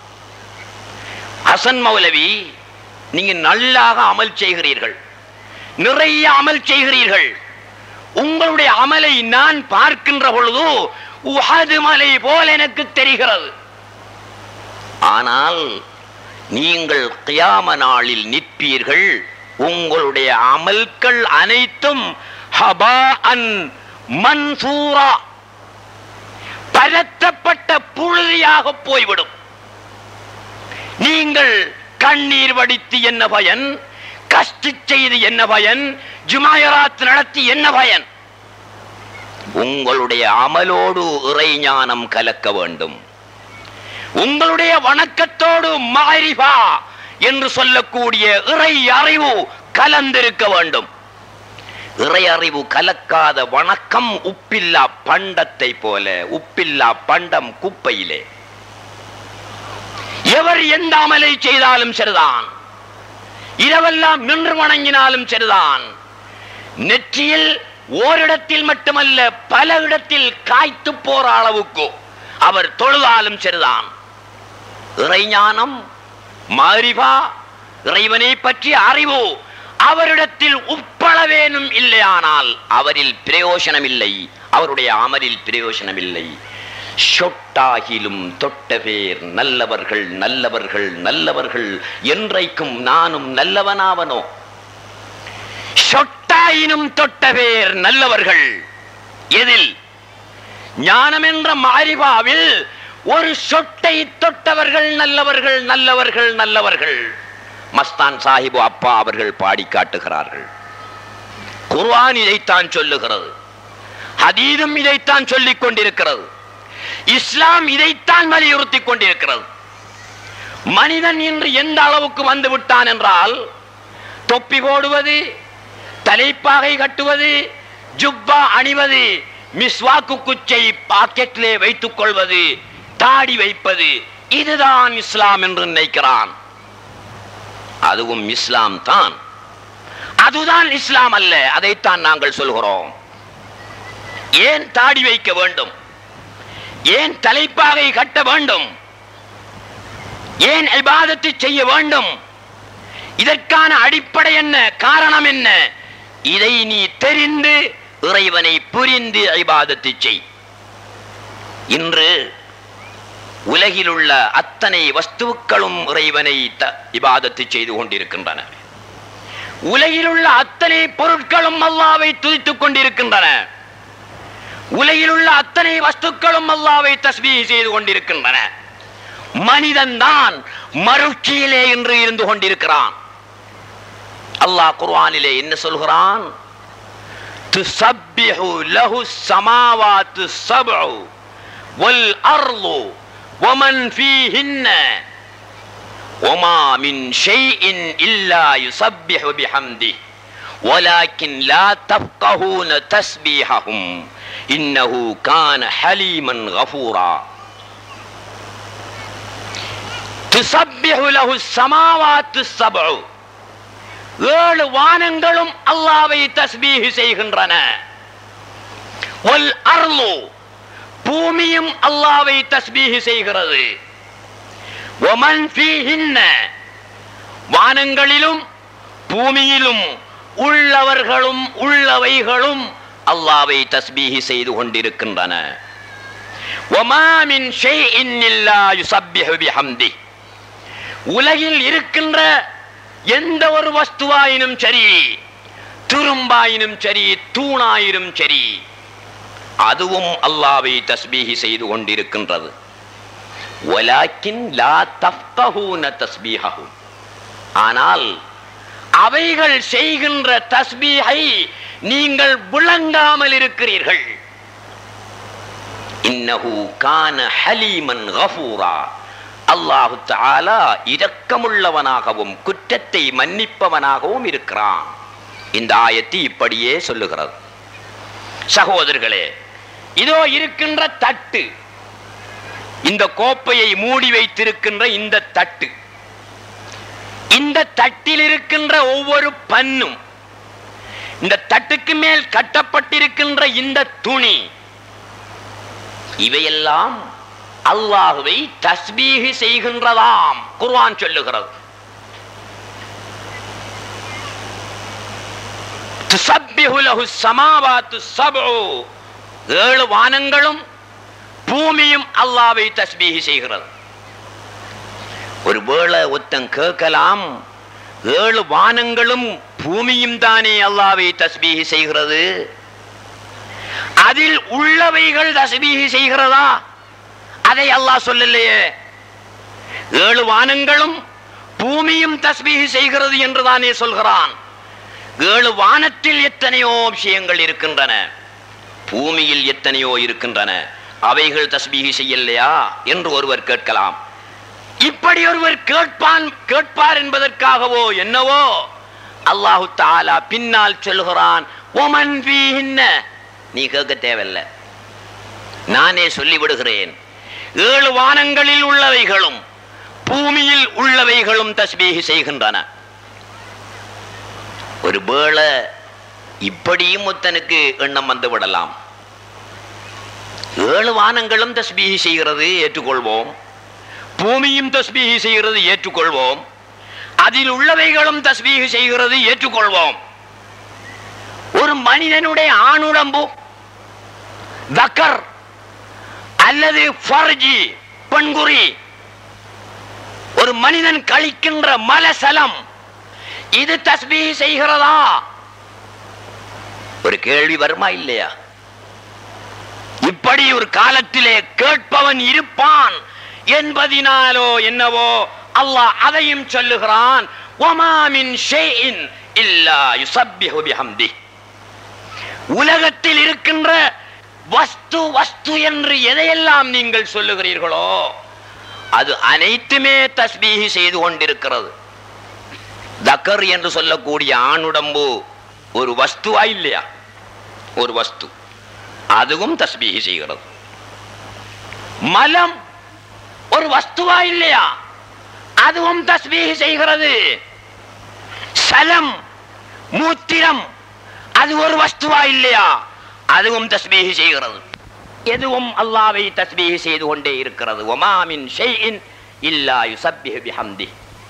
Speaker 1: ஹசன் மௌலவி நீங்க நல்லாக அமல் செய்கிறீர்கள் நிறைய அமல் செய்கிறீர்கள் உங்களுடைய அமலை நான் பார்க்கின்ற பொழுது உஹது மலை போல் எனக்கு தெரிகிறது ஆனால் நீங்கள் கியாம நாளில் நிற்பீர்கள் உங்களுடைய அமல்கள் அனைத்தும் ஹபாஅன் மன்சூரா பரத்தப்பட்ட புழுதியாக போய்விடும் நீங்கள் கண்ணீர் வடித்து என்ன பயன் கஷ்ட செய்து என்ன பயன் ஜுமாயராத் நடத்தி என்ன பயன் உங்களுடைய அமலோடு இறைஞானம் கலக்க வேண்டும் உங்களுடைய வணக்கத்தோடு மாரிபா என்று சொல்லக்கூடிய இறை அறிவு கலந்திருக்க வேண்டும் இறை அறிவு கலக்காத வணக்கம் உப்பில்லா பண்டத்தை போல உப்பில்லா பண்டம் குப்பையிலே எவர் எந்த அமலை செய்தாலும் சரிதான் இரவெல்லாம் நின்று வணங்கினாலும் சரிதான் நெற்றியில் ஓரிடத்தில் மட்டுமல்ல பல இடத்தில் காய்த்து போற அளவுக்கு அவர் தொழுதாலும் சரிதான் இறைஞானம் மாரிபா இறைவனை பற்றிய அறிவு அவரிடத்தில் உப்பளவேனும் இல்லையானால் அவரில் பிரயோசனம் இல்லை அவருடைய அமலில் பிரயோசனம் இல்லை சொட்டாகிலும் தொட்ட பேர் நல்லவர்கள் நல்லவர்கள் நல்லவர்கள் என்றைக்கும் நானும் நல்லவனாவனோ சொட்டாயினும் தொட்ட பேர் நல்லவர்கள் எதில் ஞானம் என்ற மாரிபாவில் ஒரு சொட்டை தொட்டவர்கள் நல்லவர்கள் நல்லவர்கள் நல்லவர்கள் மஸ்தான் சாஹிபு அப்பா அவர்கள் பாடி காட்டுகிறார்கள் குர்ஆன் இதைத்தான் சொல்லுகிறது ஹதீதும் இதைத்தான் சொல்லிக் கொண்டிருக்கிறது இஸ்லாம் இதைத்தான் வலியுறுத்தி கொண்டிருக்கிறது மனிதன் இன்று எந்த அளவுக்கு வந்து விட்டான் என்றால் தொப்பி போடுவது தலைப்பாகை கட்டுவது ஜுப்பா அணிவது மிஸ்வாக்கு குச்சை பாக்கெட்டிலே வைத்துக் கொள்வது தாடி வைப்பது இதுதான் இஸ்லாம் என்று நினைக்கிறான் அதுவும் இஸ்லாம் தான் அதுதான் இஸ்லாம் அல்ல அதைத்தான் நாங்கள் சொல்கிறோம் ஏன் தாடி வைக்க வேண்டும் ஏன் தலைப்பாகை கட்ட வேண்டும் ஏன் இபாதத்தை செய்ய வேண்டும் இதற்கான அடிப்படை என்ன காரணம் என்ன இதை நீ தெரிந்து இறைவனை புரிந்து இபாதத்தை செய் இன்று உலகில் உள்ள அத்தனை வஸ்துக்களும் இறைவனை த- இபாதத்து செய்து கொண்டிருக்கின்றன உலகில் உள்ள அத்தனை பொருட்களும் அல்லாவை துதித்துக் கொண்டிருக்கின்றன உலகில் உள்ள அத்தனை வஸ்துக்களும் அல்லாவை தஸ்பீஹ் செய்து கொண்டிருக்கின்றன மனிதன்தான் மறுச்சியிலே இன்று இருந்து கொண்டிருக்கிறான் அல்லாஹ் குர்ஆனிலே என்ன சொல்கிறான் துசப்பிஹு லஹு ஸமாவாத்து ஸப்உ வல் அர்து வமன் ஃபீஹின்ன وما من شيء إلا يسبح بحمده ولكن لا تفقهون تسبيحهم إنه كان حليما غفورا تسبح له السماوات السبع ஏழு வானங்களும் அல்லாவை தஸ்பீஹ் செய்கின்றன வல் அர்லு பூமியும் அல்லாவை தஸ்பீஹ் செய்கிறது ஒமன் ஃபீஹின்ன வானங்களிலும் பூமியிலும் உள்ளவர்களும் உள்ளவைகளும் அல்லாவை தஸ்பீஹ் செய்து கொண்டிருக்கின்றன ஒமா மின் ஷைஇன் இல்லா யுஸப்பிஹு பிஹம்தி உலகில் இருக்கின்ற எந்த ஒரு வஸ்துவாயினும் சரி துரும்பாயினும் சரி தூணாயினும் சரி அதுவும் அல்லாவை தஸ்பீஹி செய்து கொண்டிருக்கின்றது வலாக்கின் லா தஃப்கஹூன தஸ்பீஹஹு ஆனால் அவைகள் செய்கின்ற தஸ்பீஹை நீங்கள் விளங்காமல் இருக்கிறீர்கள் இன்னஹு கான ஹலீமன் கஃபூரா அல்லாஹு தஆலா இரக்கமுள்ளவனாகவும் குற்றத்தை மன்னிப்பவனாகவும் இருக்கிறான் இந்த ஆயத்து இப்படியே சொல்லுகிறது சகோதரர்களே இதோ இருக்கின்ற தட்டு இந்த கோப்பையை மூடி வைத்திருக்கின்ற இந்த தட்டு இந்த தட்டில் இருக்கின்ற ஒவ்வொரு பன்னும் இந்த தட்டுக்கு மேல் கட்டப்பட்டிருக்கின்ற இந்த துணி இவையெல்லாம் அல்லாஹுவை தஸ்பீஹ் செய்கின்றதாம் குர்ஆன் சொல்லுகிறது துஸப்பிஹு லஹு ஸமாவாத்து ஸப்உ ஏழு வானங்களும் பூமியும் அல்லாஹ்வை தஸ்பீஹ் செய்கிறது ஒரு வேளை ஒத்தன் கேட்கலாம் ஏழு வானங்களும் பூமியும் தானே அல்லாஹ்வை தஸ்பீஹ் செய்கிறது அதில் உள்ளவைகள் தஸ்பீஹ் செய்கிறதா அதை அல்லாஹ் சொல்லலையே ஏழு வானங்களும் பூமியும் தஸ்பீஹ் செய்கிறது என்று தானே சொல்கிறான் ஏழு வானத்தில் எத்தனையோ விஷயங்கள் இருக்கின்றன பூமியில் எத்தனையோ இருக்கின்றன அவைகள் தஸ்பீஹி செய்யலையா என்று ஒருவர் கேட்கலாம் இப்படி ஒருவர் கேட்பான் கேட்பார் என்பதற்காகவோ என்னவோ அல்லாஹு தாலா பின்னால் சொல்கிறான் ஒமன் ஃபீஹின்ன நீ கேட்க தேவையில்லை நானே சொல்லிவிடுகிறேன் ஏழு வானங்களில் உள்ளவைகளும் பூமியில் உள்ளவைகளும் தஸ்பீஹி செய்கின்றன ஒரு வேளை இப்படியும் ஒருத்தனுக்கு எண்ணம் வந்து விடலாம் ஏழு வானங்களும் தஸ்பீஹி செய்கிறது ஏற்றுக்கொள்வோம் பூமியும் தஸ்பீஹி செய்கிறது ஏற்றுக்கொள்வோம் அதில் உள்ளவைகளும் தஸ்பீஹி செய்கிறது ஏற்றுக்கொள்வோம் ஒரு மனிதனுடைய ஆணுடம்பு தக்கர் அல்லது ஃபர்ஜி பெண்குறி ஒரு மனிதன் கழிக்கின்ற மலசலம் இது தஸ்பீஹ் செய்கிறதா ஒரு கேள்வி வருமா இல்லையா இப்படி ஒரு காலத்திலே கேட்பவன் இருப்பான் என்பதினாலோ என்னவோ அல்லாஹ் அதையும் சொல்லுகிறான் وما من شيء إلا يسبح بحمده உலகத்தில் இருக்கின்ற வஸ்து வஸ்து என்று எதையெல்லாம் நீங்கள் சொல்லுகிறீர்களோ அது அனைத்துமே தஸ்பீஹி செய்து கொண்டிருக்கிறது தக்கர் என்று சொல்லக்கூடிய ஆணுடம்பு ஒரு வஸ்துவா இல்லையா ஒரு வஸ்து அதுவும் தஸ்பீஹி செய்கிறது மலம் ஒரு வஸ்துவா இல்லையா அதுவும் தஸ்பீஹி செய்கிறது சலம் மூத்திரம் அது ஒரு வஸ்துவா இல்லையா அதுவும் தஸ்பீஹி செய்கிறது எதுவும் அல்லாவை தஸ்பீஹி செய்து கொண்டே இருக்கிறது ஒமாமின் ஷைஇன் இல்லா யுசப்பிஹு பிஹம்தி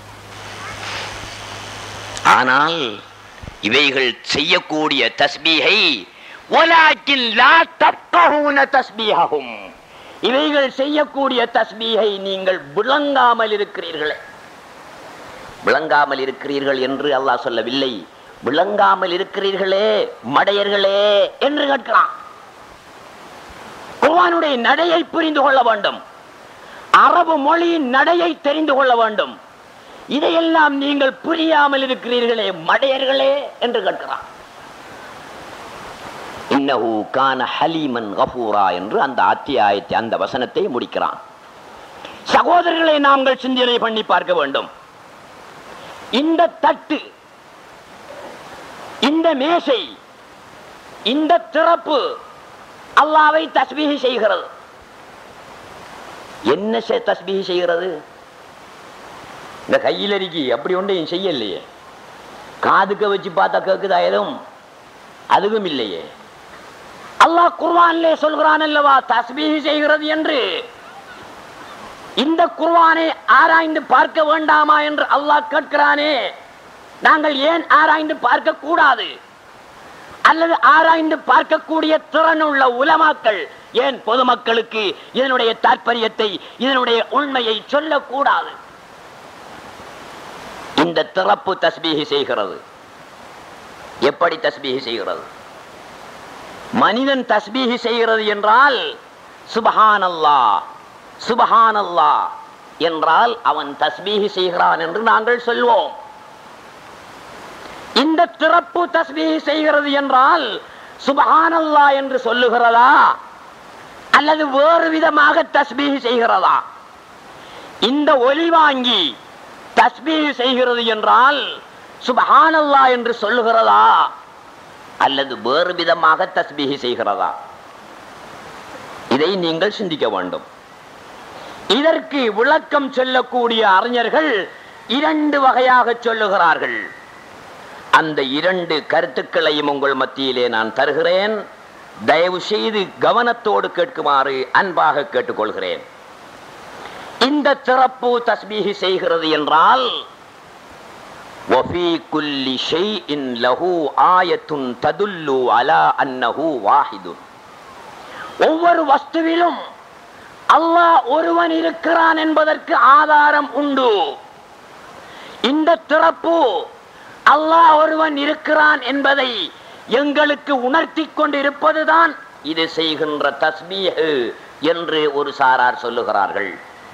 Speaker 1: ஆனால் இவைகள் செய்யக்கூடிய தஸ்பீஹை வலாக்கின் லா தப்கஹூன தஸ்பீஹஹும் இவைகள் செய்யக்கூடிய தஸ்பீஹை நீங்கள் விளங்காமல் இருக்கிறீர்களே விளங்காமல் இருக்கிறீர்கள் என்று அல்லாஹ் சொல்லவில்லை விளங்காமல் இருக்கிறீர்களே மடையர்களே என்று கேட்கலாம் குர்ஆனுடைய நடையை புரிந்து கொள்ள வேண்டும் அரபு மொழியின் நடையை தெரிந்து கொள்ள வேண்டும் இதையெல்லாம் நீங்கள் புரியாமல் இருக்கிறீர்களே மடையர்களே என்று கேட்கிறான் இன்னஹு கான ஹலீமன் கஃபூரா என்று அந்த அத்தியாயத்தை அந்த வசனத்தை முடிக்கிறான் சகோதரர்களை நாங்கள் சிந்தனை பண்ணி பார்க்க வேண்டும் இந்த தட்டு இந்த மேசை இந்த திறப்பு அல்லாவை தஸ்பீஹி செய்கிறது என்ன செ- தஸ்பீஹி செய்கிறது இந்த கையில் இருக்கி அப்படி ஒன்றையும் செய்யலையே காதுக்க வச்சு பார்த்தா கேக்குதா எதுவும் அதுவும் இல்லையே அல்லாஹ் குர்ஆனிலே சொல்கிறான் அல்லவா தஸ்பீஹி செய்கிறது என்று இந்த குர்ஆனை ஆராய்ந்து பார்க்க வேண்டாமா என்று அல்லாஹ் கேட்கிறானே நாங்கள் ஏன் ஆராய்ந்து பார்க்க கூடாது அல்லது ஆராய்ந்து பார்க்கக்கூடிய திறனுள்ள உலமாக்கள் ஏன் பொதுமக்களுக்கு இதனுடைய தாற்பயத்தை இதனுடைய உண்மையை சொல்லக்கூடாது இந்த திறப்பு தஸ்பீஹி செய்கிறது எப்படி தஸ்பீஹி செய்கிறது மனிதன் தஸ்பீஹி செய்கிறது என்றால் சுபஹானல்லா சுபஹானல்லா என்றால் அவன் தஸ்பீஹி செய்கிறான் என்று நாங்கள் சொல்வோம் இந்த திறப்பு தஸ்பீஹி செய்கிறது என்றால் சுபஹானல்லா என்று சொல்லுகிறதா அல்லது வேறு விதமாக தஸ்பீஹி செய்கிறதா இந்த ஒலி வாங்கி தஸ்பீஹி செய்கிறது என்றால் சுபஹானல்லா என்று சொல்லுகிறதா அல்லது வேறு விதமாக தஸ்பீஹி செய்கிறதா இதை நீங்கள் சிந்திக்க வேண்டும் இதற்கு விளக்கம் சொல்லக்கூடிய அறிஞர்கள் இரண்டு வகையாக சொல்லுகிறார்கள் அந்த இரண்டு கருத்துக்களையும் உங்கள் மத்தியிலே நான் தருகிறேன் தயவு செய்து கவனத்தோடு கேட்குமாறு அன்பாக கேட்டுக்கொள்கிறேன் இந்த திறப்பு தஸ்பீஹி செய்கிறது என்றால் وفي كل شيء له آية تدل على أنه واحد ஒவ்வொரு வஸ்துவிலும் அல்லாஹ் ஒருவன் இருக்கிறான் என்பதற்கு ஆதாரம் உண்டு இந்த திறப்பு அல்லாஹ் ஒருவன் இருக்கிறான் என்பதை எங்களுக்கு உணர்த்தி கொண்டிருப்பதுதான் இது செய்கின்ற தஸ்பீஹு என்று ஒரு சாரார் சொல்லுகிறார்கள்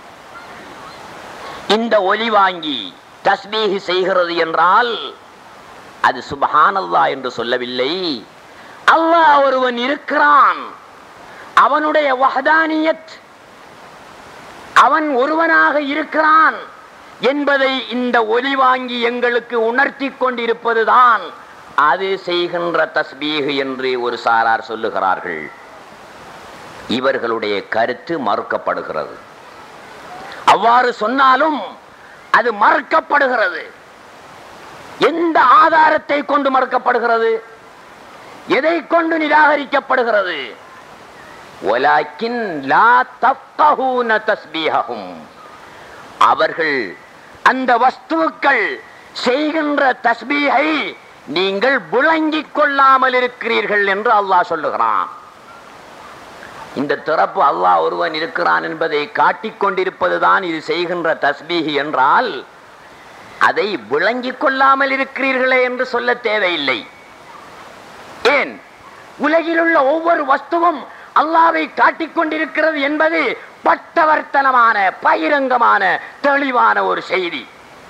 Speaker 1: இந்த ஒலி வாங்கி தஸ்பீஹி செய்கிறது என்றால் அது சுபஹானல்லா என்று சொல்லவில்லை அல்லாஹ் ஒருவன் இருக்கிறான் அவனுடைய வஹதானியத் அவன் ஒருவனாக இருக்கிறான் என்பதை இந்த ஒலி வாங்கி எங்களுக்கு உணர்த்தி கொண்டிருப்பதுதான் அது செய்கின்ற தஸ்பீஹ் என்று ஒரு சாரார் சொல்லுகிறார்கள் இவர்களுடைய கருத்து மறுக்கப்படுகிறது அவ்வாறு சொன்னாலும் அது மறுக்கப்படுகிறது எந்த ஆதாரத்தை கொண்டு மறுக்கப்படுகிறது எதை கொண்டு நிராகரிக்கப்படுகிறது ஒலாக்கின் லா தஃகஹூன தஸ்பீஹஹும் அவர்கள் அந்த வஸ்துக்கள் செய்கின்ற தஸ்பீஹை நீங்கள் விளங்கிக் கொள்ளாமல் இருக்கிறீர்கள் என்று அல்லாஹ் சொல்லுகிறான் இந்த திறப்பு அல்லாஹ் ஒருவன் இருக்கிறான் என்பதை காட்டிக் கொண்டிருப்பதுதான் இது செய்கின்ற தஸ்பீஹ் என்றால் அதை விளங்கிக் கொள்ளாமல் இருக்கிறீர்களே என்று சொல்ல தேவையில்லை ஏன் உலகிலுள்ள ஒவ்வொரு வஸ்துவும் அல்லாவை காட்டிக் கொண்டிருக்கிறது என்பது பட்டவர்த்தனமான பகிரங்கமான தெளிவான ஒரு செய்தி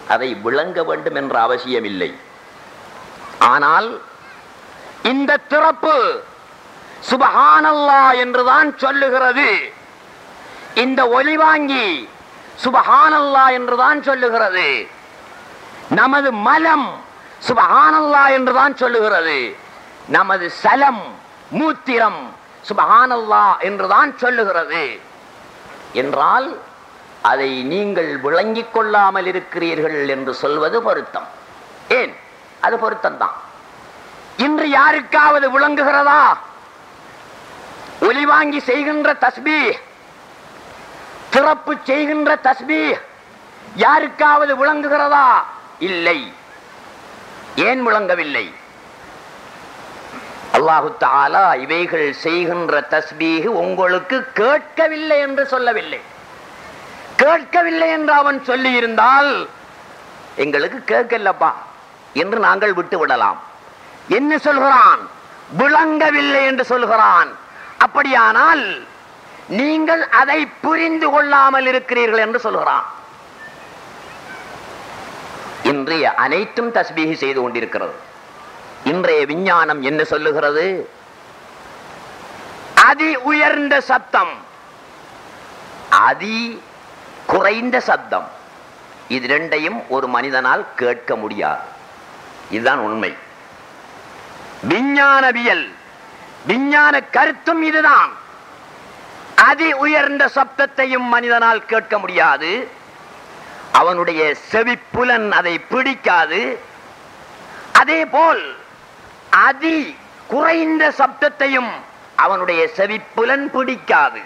Speaker 1: அதை விளங்க வேண்டும் என்ற அவசியமில்லை ஆனால் இந்த திறப்பு சுபஹானல்லா என்றுதான் சொல்லுகிறது இந்த ஒலிவாங்கி சுபஹானல்லா என்றுதான் சொல்லுகிறது நமது மலம் சுபஹானல்லா என்றுதான் சொல்லுகிறது நமது சலம் மூத்திரம் சுபஹானல்லா என்றுதான் சொல்லுகிறது என்றால் அதை நீங்கள் விளங்கிக் கொள்ளாமல் இருக்கிறீர்கள் என்று சொல்வது பொருத்தம் ஏன் அது பொருத்தம்தான் இன்று யாருக்காவது விளங்குகிறதா ஒலிவாங்கி செய்கின்ற தஸ்பீ திறப்பு செய்கின்ற தஸ்பீ யாருக்காவது விளங்குகிறதா இல்லை ஏன் விளங்கவில்லை அல்லாஹு தாலா இவைகள் செய்கின்ற தஸ்பீகு உங்களுக்கு கேட்கவில்லை என்று சொல்லவில்லை கேட்கவில்லை என்று அவன் சொல்லி இருந்தால் எங்களுக்கு கேட்கலப்பா என்று நாங்கள் விட்டு விடலாம் என்ன சொல்கிறான் விளங்கவில்லை என்று சொல்கிறான் அப்படியானால் நீங்கள் அதை புரிந்து கொள்ளாமல் இருக்கிறீர்கள் என்று சொல்கிறான் இன்றைய அனைத்தும் தஸ்பீகி செய்து கொண்டிருக்கிறது இன்றைய விஞ்ஞானம் என்ன சொல்லுகிறது அதி உயர்ந்த சப்தம் அதி குறைந்த சப்தம் இது ரெண்டையும் ஒரு மனிதனால் கேட்க முடியாது இதுதான் உண்மை விஞ்ஞானவியல் விஞ்ஞான கருத்தும் இதுதான் அதி உயர்ந்த சப்தத்தையும் மனிதனால் கேட்க முடியாது அவனுடைய செவிப்புலன் அதை பிடிக்காது அதே போல் அதி குறைந்த சப்தத்தையும் அவனுடைய செவிப்புலன் பிடிக்காது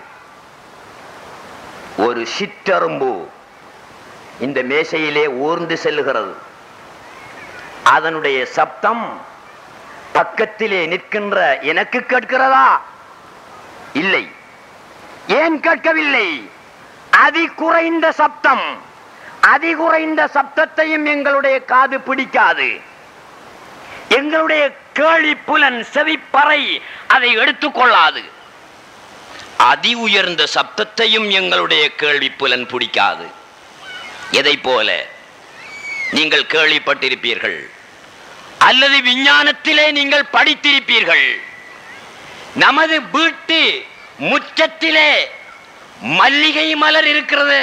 Speaker 1: ஒரு சிற்றரும்பு இந்த மேசையிலே ஊர்ந்து செல்லுகிறது அதனுடைய சப்தம் பக்கத்திலே நிற்கின்ற எனக்கு கேட்கிறதா இல்லை ஏன் கேட்கவில்லை அதி குறைந்த சப்தம் அதி குறைந்த சப்தத்தையும் எங்களுடைய காது பிடிக்காது எங்களுடைய கேள்வி புலன் செவிப்பறை அதை எடுத்துக்கொள்ளாது அதி உயர்ந்த சப்தத்தையும் எங்களுடைய கேள்வி புலன் பிடிக்காது எதை போல நீங்கள் கேள்விப்பட்டிருப்பீர்கள் அல்லது விஞ்ஞானத்திலே நீங்கள் படித்திருப்பீர்கள் நமது வீட்டு முற்றத்திலே மல்லிகை மலர் இருக்கிறது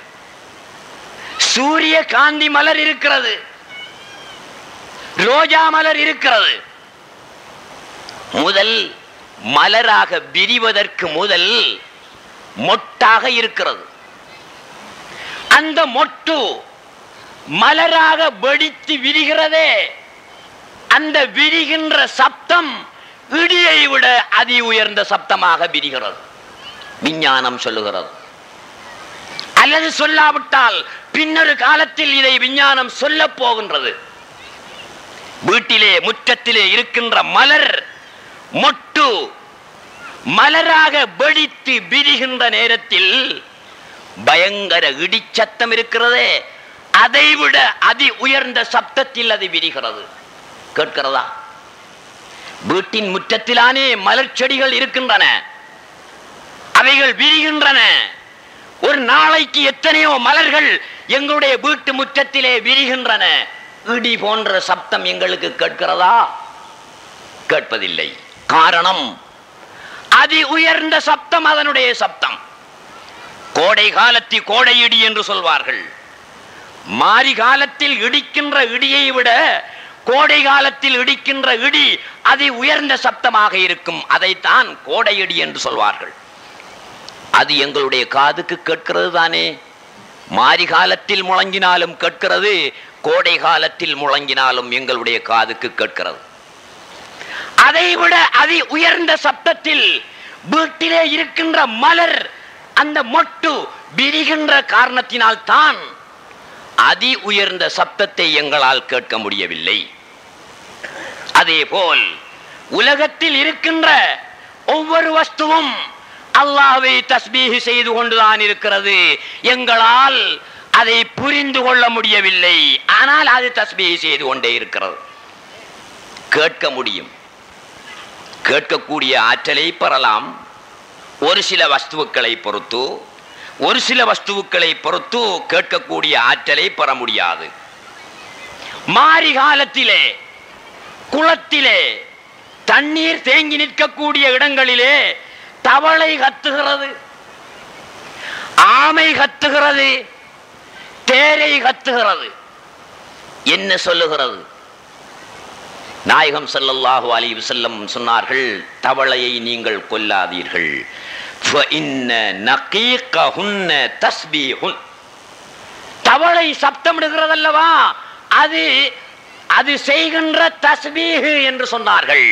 Speaker 1: சூரிய காந்தி மலர் இருக்கிறது ரோஜா மலர் இருக்கிறது முதல் மலராக விரிவதற்கு முதல் மொட்டாக இருக்கிறது அந்த மொட்டு மலராக வெடித்து விரிகிறதே அந்த விரிகின்ற சப்தம் இடியை விட அதி உயர்ந்த சப்தமாக விரிகிறது விஞ்ஞானம் சொல்லுகிறது அல்லது சொல்லாவிட்டால் பின்னொரு காலத்தில் இதை விஞ்ஞானம் சொல்ல போகின்றது வீட்டிலே முற்றத்திலே இருக்கின்ற மலர் மொட்டு மலராக வெடித்து விரிகின்ற நேரத்தில் பயங்கர இடிச்சத்தம் இருக்கிறதே அதைவிட அதி உயர்ந்த சப்தத்தில் அது விரிகிறது கேட்கிறதா வீட்டின் முற்றத்திலானே மலர் செடிகள் இருக்கின்றன அவைகள் விரிகின்றன ஒரு நாளைக்கு எத்தனையோ மலர்கள் எங்களுடைய வீட்டு முற்றத்திலே விரிகின்றன இடி போன்ற சப்தம் எங்களுக்கு கேட்கிறதா கேட்பதில்லை காரணம் அதி உயர்ந்த சப்தம் அதனுடைய சப்தம் கோடை காலத்தில் கோடை இடி என்று சொல்வார்கள் மாரி காலத்தில் இடிக்கின்ற இடியை விட கோடை காலத்தில் இடிக்கின்ற இடி அதி உயர்ந்த சப்தமாக இருக்கும் அதைத்தான் கோடை இடி என்று சொல்வார்கள் அது எங்களுடைய காதுக்கு கேட்கிறது தானே மாரி காலத்தில் முழங்கினாலும் கேட்கிறது கோடை காலத்தில் முழங்கினாலும் எங்களுடைய காதுக்கு கேட்கிறது அதை விட அதி உயர்ந்த சப்தத்தில் வீட்டிலே இருக்கின்ற மலர் அந்த மொட்டு விரிகின்ற காரணத்தினால் தான் அதி உயர்ந்த சப்தத்தை எங்களால் கேட்க முடியவில்லை அதே போல் உலகத்தில் இருக்கின்ற ஒவ்வொரு வஸ்துவும் அல்லாவை தஸ்பீஹ் செய்து கொண்டுதான் இருக்கிறது எங்களால் அதை புரிந்து கொள்ள முடியவில்லை ஆனால் அது தஸ்பீஹ் செய்து கொண்டே இருக்கிறது கேட்க முடியும் கேட்கக்கூடிய ஆற்றலை பெறலாம் ஒரு சில வஸ்துக்களை பொறுத்து ஒரு சில வஸ்துக்களை பொறுத்து கேட்கக்கூடிய ஆற்றலை பெற முடியாது மாரி காலத்திலே குளத்திலே தண்ணீர் தேங்கி நிற்கக்கூடிய இடங்களிலே தவளை கத்துகிறது ஆமை கத்துகிறது தேரை கத்துகிறது என்ன சொல்லுகிறது நாயகம் ஸல்லல்லாஹு அலைஹி வஸல்லம் சொன்னார்கள் தவளையை நீங்கள் கொல்லாதீர்கள் فَإِنَّ نَقِيقَهُنَّ تَسْبِيحٌ தவளை சப்தமிடுகிறதல்லவா அது அது செய்கின்ற தஸ்பீஹ் என்று சொன்னார்கள்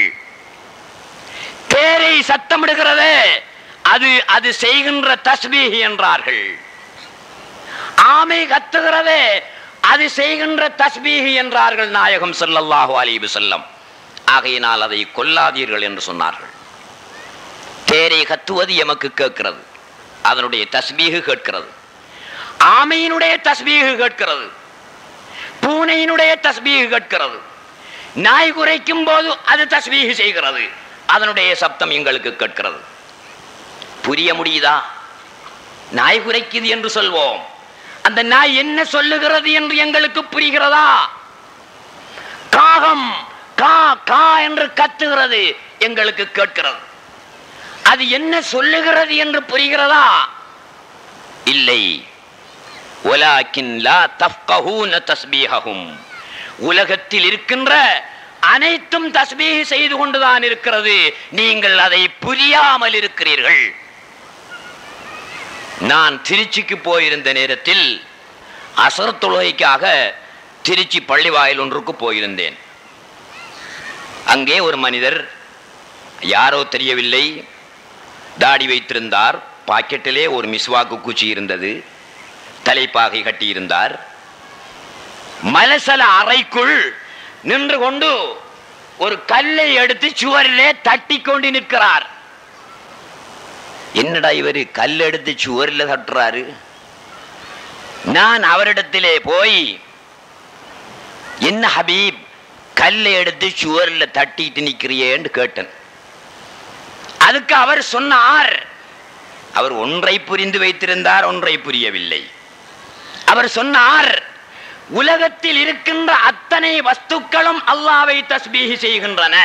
Speaker 1: தேரை சத்தமிடுகிறது அது அது செய்கின்ற தஸ்பீஹ் என்றார்கள் ஆமை கத்துகிறது அது செய்கின்ற தஸ்பீஹ் என்றார்கள் நாயகம் ஸல்லல்லாஹு அலைஹி வஸல்லம் ஆகையினால் அதை கொல்லாதீர்கள் என்று சொன்னார்கள் தேரை கத்துவது எமக்கு கேட்கிறது அதனுடைய தஸ்பீஹு கேட்கிறது ஆமையினுடைய தஸ்பீஹு கேட்கிறது பூனையினுடைய தஸ்பீஹு கேட்கிறது நாய் குறைக்கும் போது அது தஸ்பீஹு செய்கிறது அதனுடைய சப்தம் எங்களுக்கு கேட்கிறது புரிய முடியுதா நாய் குறைக்குது என்று சொல்வோம் அந்த நாய் என்ன சொல்லுகிறது என்று எங்களுக்கு புரிகிறதா காகம் கா கா என்று கத்துகிறது எங்களுக்கு கேட்கிறது அது என்ன சொல்லுகிறது என்று புரிகிறதா இல்லை ஒலாக்கின் லா தஃப்கஹூன தஸ்பீஹஹும் உலகத்தில் இருக்கின்ற அனைத்தும் தஸ்பீஹ் செய்து கொண்டுதான் இருக்கிறது நீங்கள் அதை புரியாமல் இருக்கிறீர்கள் நான் திருச்சிக்கு போயிருந்த நேரத்தில் அசர் தொழுகைக்காக திருச்சி பள்ளிவாயில் ஒன்றுக்கு போயிருந்தேன் அங்கே ஒரு மனிதர் யாரோ தெரியவில்லை தாடி வைத்திருந்தார் பாக்கெட்டிலே ஒரு மிஸ்வாக்கு குச்சி இருந்தது தலைப்பாகை கட்டியிருந்தார் மலசல அறைக்குள் நின்று கொண்டு ஒரு கல்லை எடுத்து சுவரிலே தட்டி கொண்டு நிற்கிறார் என்னடா இவரு கல் எடுத்து சுவரில் தட்டுறாரு நான் அவரிடத்திலே போய் என்ன ஹபீப் கல்லை எடுத்து சுவரில் தட்டிட்டு நிக்கிறியேன்னு கேட்டேன் அதுக்கு அவர் சொன்னார் அவர் ஒன்றை புரிந்து வைத்திருந்தார் ஒன்றை புரியவில்லை அவர் சொன்னார் உலகத்தில் இருக்கின்ற அத்தனை வஸ்துக்களும் அல்லாவை தஸ்பீஹி செய்கின்றன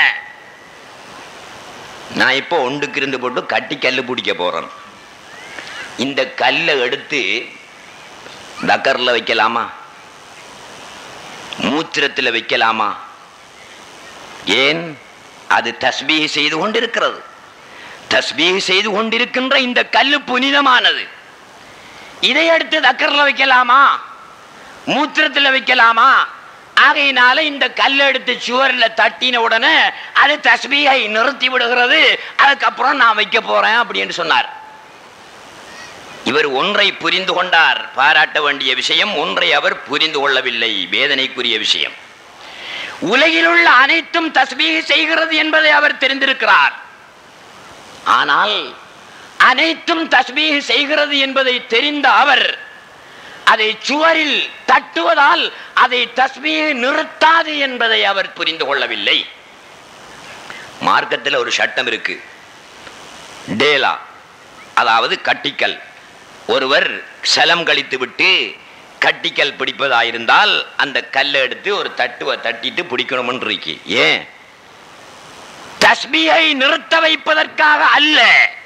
Speaker 1: நான் இப்போ ஒன்றுக்கு இருந்து போட்டு கட்டி கல்லு பிடிக்க போறேன் இந்த கல்லை எடுத்து தக்கரில் வைக்கலாமா மூத்திரத்தில் வைக்கலாமா ஏன் அது தஸ்பீஹ் செய்து கொண்டிருக்கிறது தஸ்பீஹ் செய்து கொண்டிருக்கின்ற இந்த கல்லு புனிதமானது இதை எடுத்து தக்கரில் வைக்கலாமா மூத்திரத்தில் வைக்கலாமா ஆகையினால இந்த கல் எடுத்து சுவரில் தட்டின உடனே அது தஸ்பீகை நிறுத்தி விடுகிறது அதுக்கப்புறம் நான் வைக்க போறேன் அப்படின்னு சொன்னார் இவர் ஒன்றை புரிந்து கொண்டார் பாராட்ட வேண்டிய விஷயம் ஒன்றை அவர் புரிந்து கொள்ளவில்லை வேதனைக்குரிய விஷயம் உலகில் உள்ள அனைத்தும் தஸ்பீக செய்கிறது என்பதை அவர் தெரிந்திருக்கிறார் ஆனால் அனைத்தும் தஸ்பீக செய்கிறது என்பதை தெரிந்த அவர் அதை சுவரில் தட்டுவதால் அதை தஸ்பீக நிறுத்தாது என்பதை அவர் புரிந்து கொள்ளவில்லை மார்க்கத்தில் ஒரு சட்டம் இருக்கு டேலா அதாவது கட்டிக்கல் ஒருவர் சலம் கழித்து விட்டு கட்டிக்கல் பிடிப்பதாயிருந்தால் அந்த கல்லை எடுத்து ஒரு தட்டுவை தட்டிட்டு பிடிக்கணும்னு இருக்கு ஏன் தஸ்பீகை நிறுத்த வைப்பதற்காக அல்ல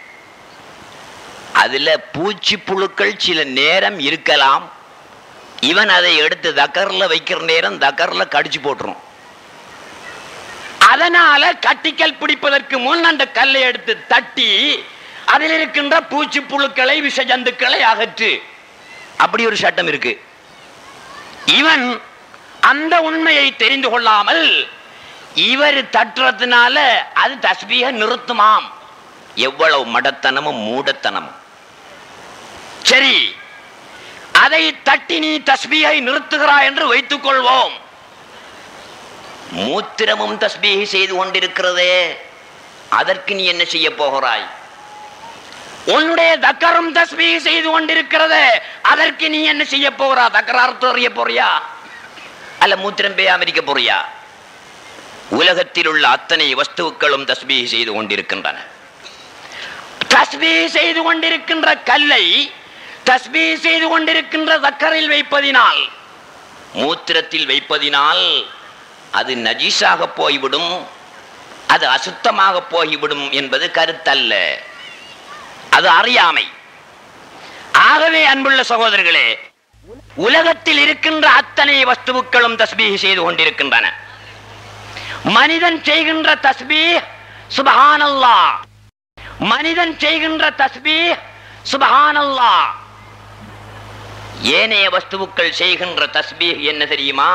Speaker 1: அதுல பூச்சி புழுக்கள் சில நேரம் இருக்கலாம் இவன் அதை எடுத்து தக்கர்ல வைக்கிற நேரம் தக்கர்ல கடிச்சு போட்டுரும் அதனால கட்டிக்கல் பிடிப்பதற்கு முன் அந்த கல்லை எடுத்து தட்டி அதில் இருக்கின்ற பூச்சி புழுக்களை விஷ ஜந்துக்களை அகற்று அப்படி ஒரு சட்டம் இருக்கு இவன் அந்த உண்மையை தெரிந்து கொள்ளாமல் இவர் தட்டுறதுனால அது தஸ்பீக நிறுத்துமாம் எவ்வளவு மடத்தனமும் மூடத்தனமும் சரி அதை தட்டி நீ தஸ்பீகை நிறுத்துகிறாய் என்று வைத்துக் கொள்வோம் மூத்திரமும் தஸ்பீகை செய்து கொண்டிருக்கிறதே அதற்கு நீ என்ன செய்ய போகிறாய் உன்னுடைய தக்கரும் தஸ்பீகை செய்து கொண்டிருக்கிறதே அதற்கு நீ என்ன செய்ய போகிறா தக்கரார்த்து அறிய போறியா அல்ல மூத்திரம் பேயாம இருக்க போறியா உலகத்தில் உள்ள அத்தனை வஸ்துக்களும் தஸ்பீகை செய்து கொண்டிருக்கின்றன தஸ்பீஹ் செய்து கொண்டிருக்கின்ற கல்லை தஸ்பீஹ் செய்து கொண்டிருக்கின்ற தக்கரில் வைப்பதினால் மூத்திரத்தில் வைப்பதினால் அது நஜீஸாக போய்விடும் அது அசுத்தமாக போய்விடும் என்பது கருத்தல்ல அது அறியாமை ஆகவே அன்புள்ள சகோதரர்களே உலகத்தில் இருக்கின்ற அத்தனை வஸ்துக்களும் தஸ்பீஹ் செய்து கொண்டிருக்கின்றன மனிதன் செய்கின்ற தஸ்பீஹ் சுபஹானல்லாஹ் மனிதன் செய்கின்ற தஸ்பீஹ் சுபஹானல்லாஹ் ஏனைய வஸ்துக்கள் செய்கின்ற தஸ்பீஹ் என்ன தெரியுமா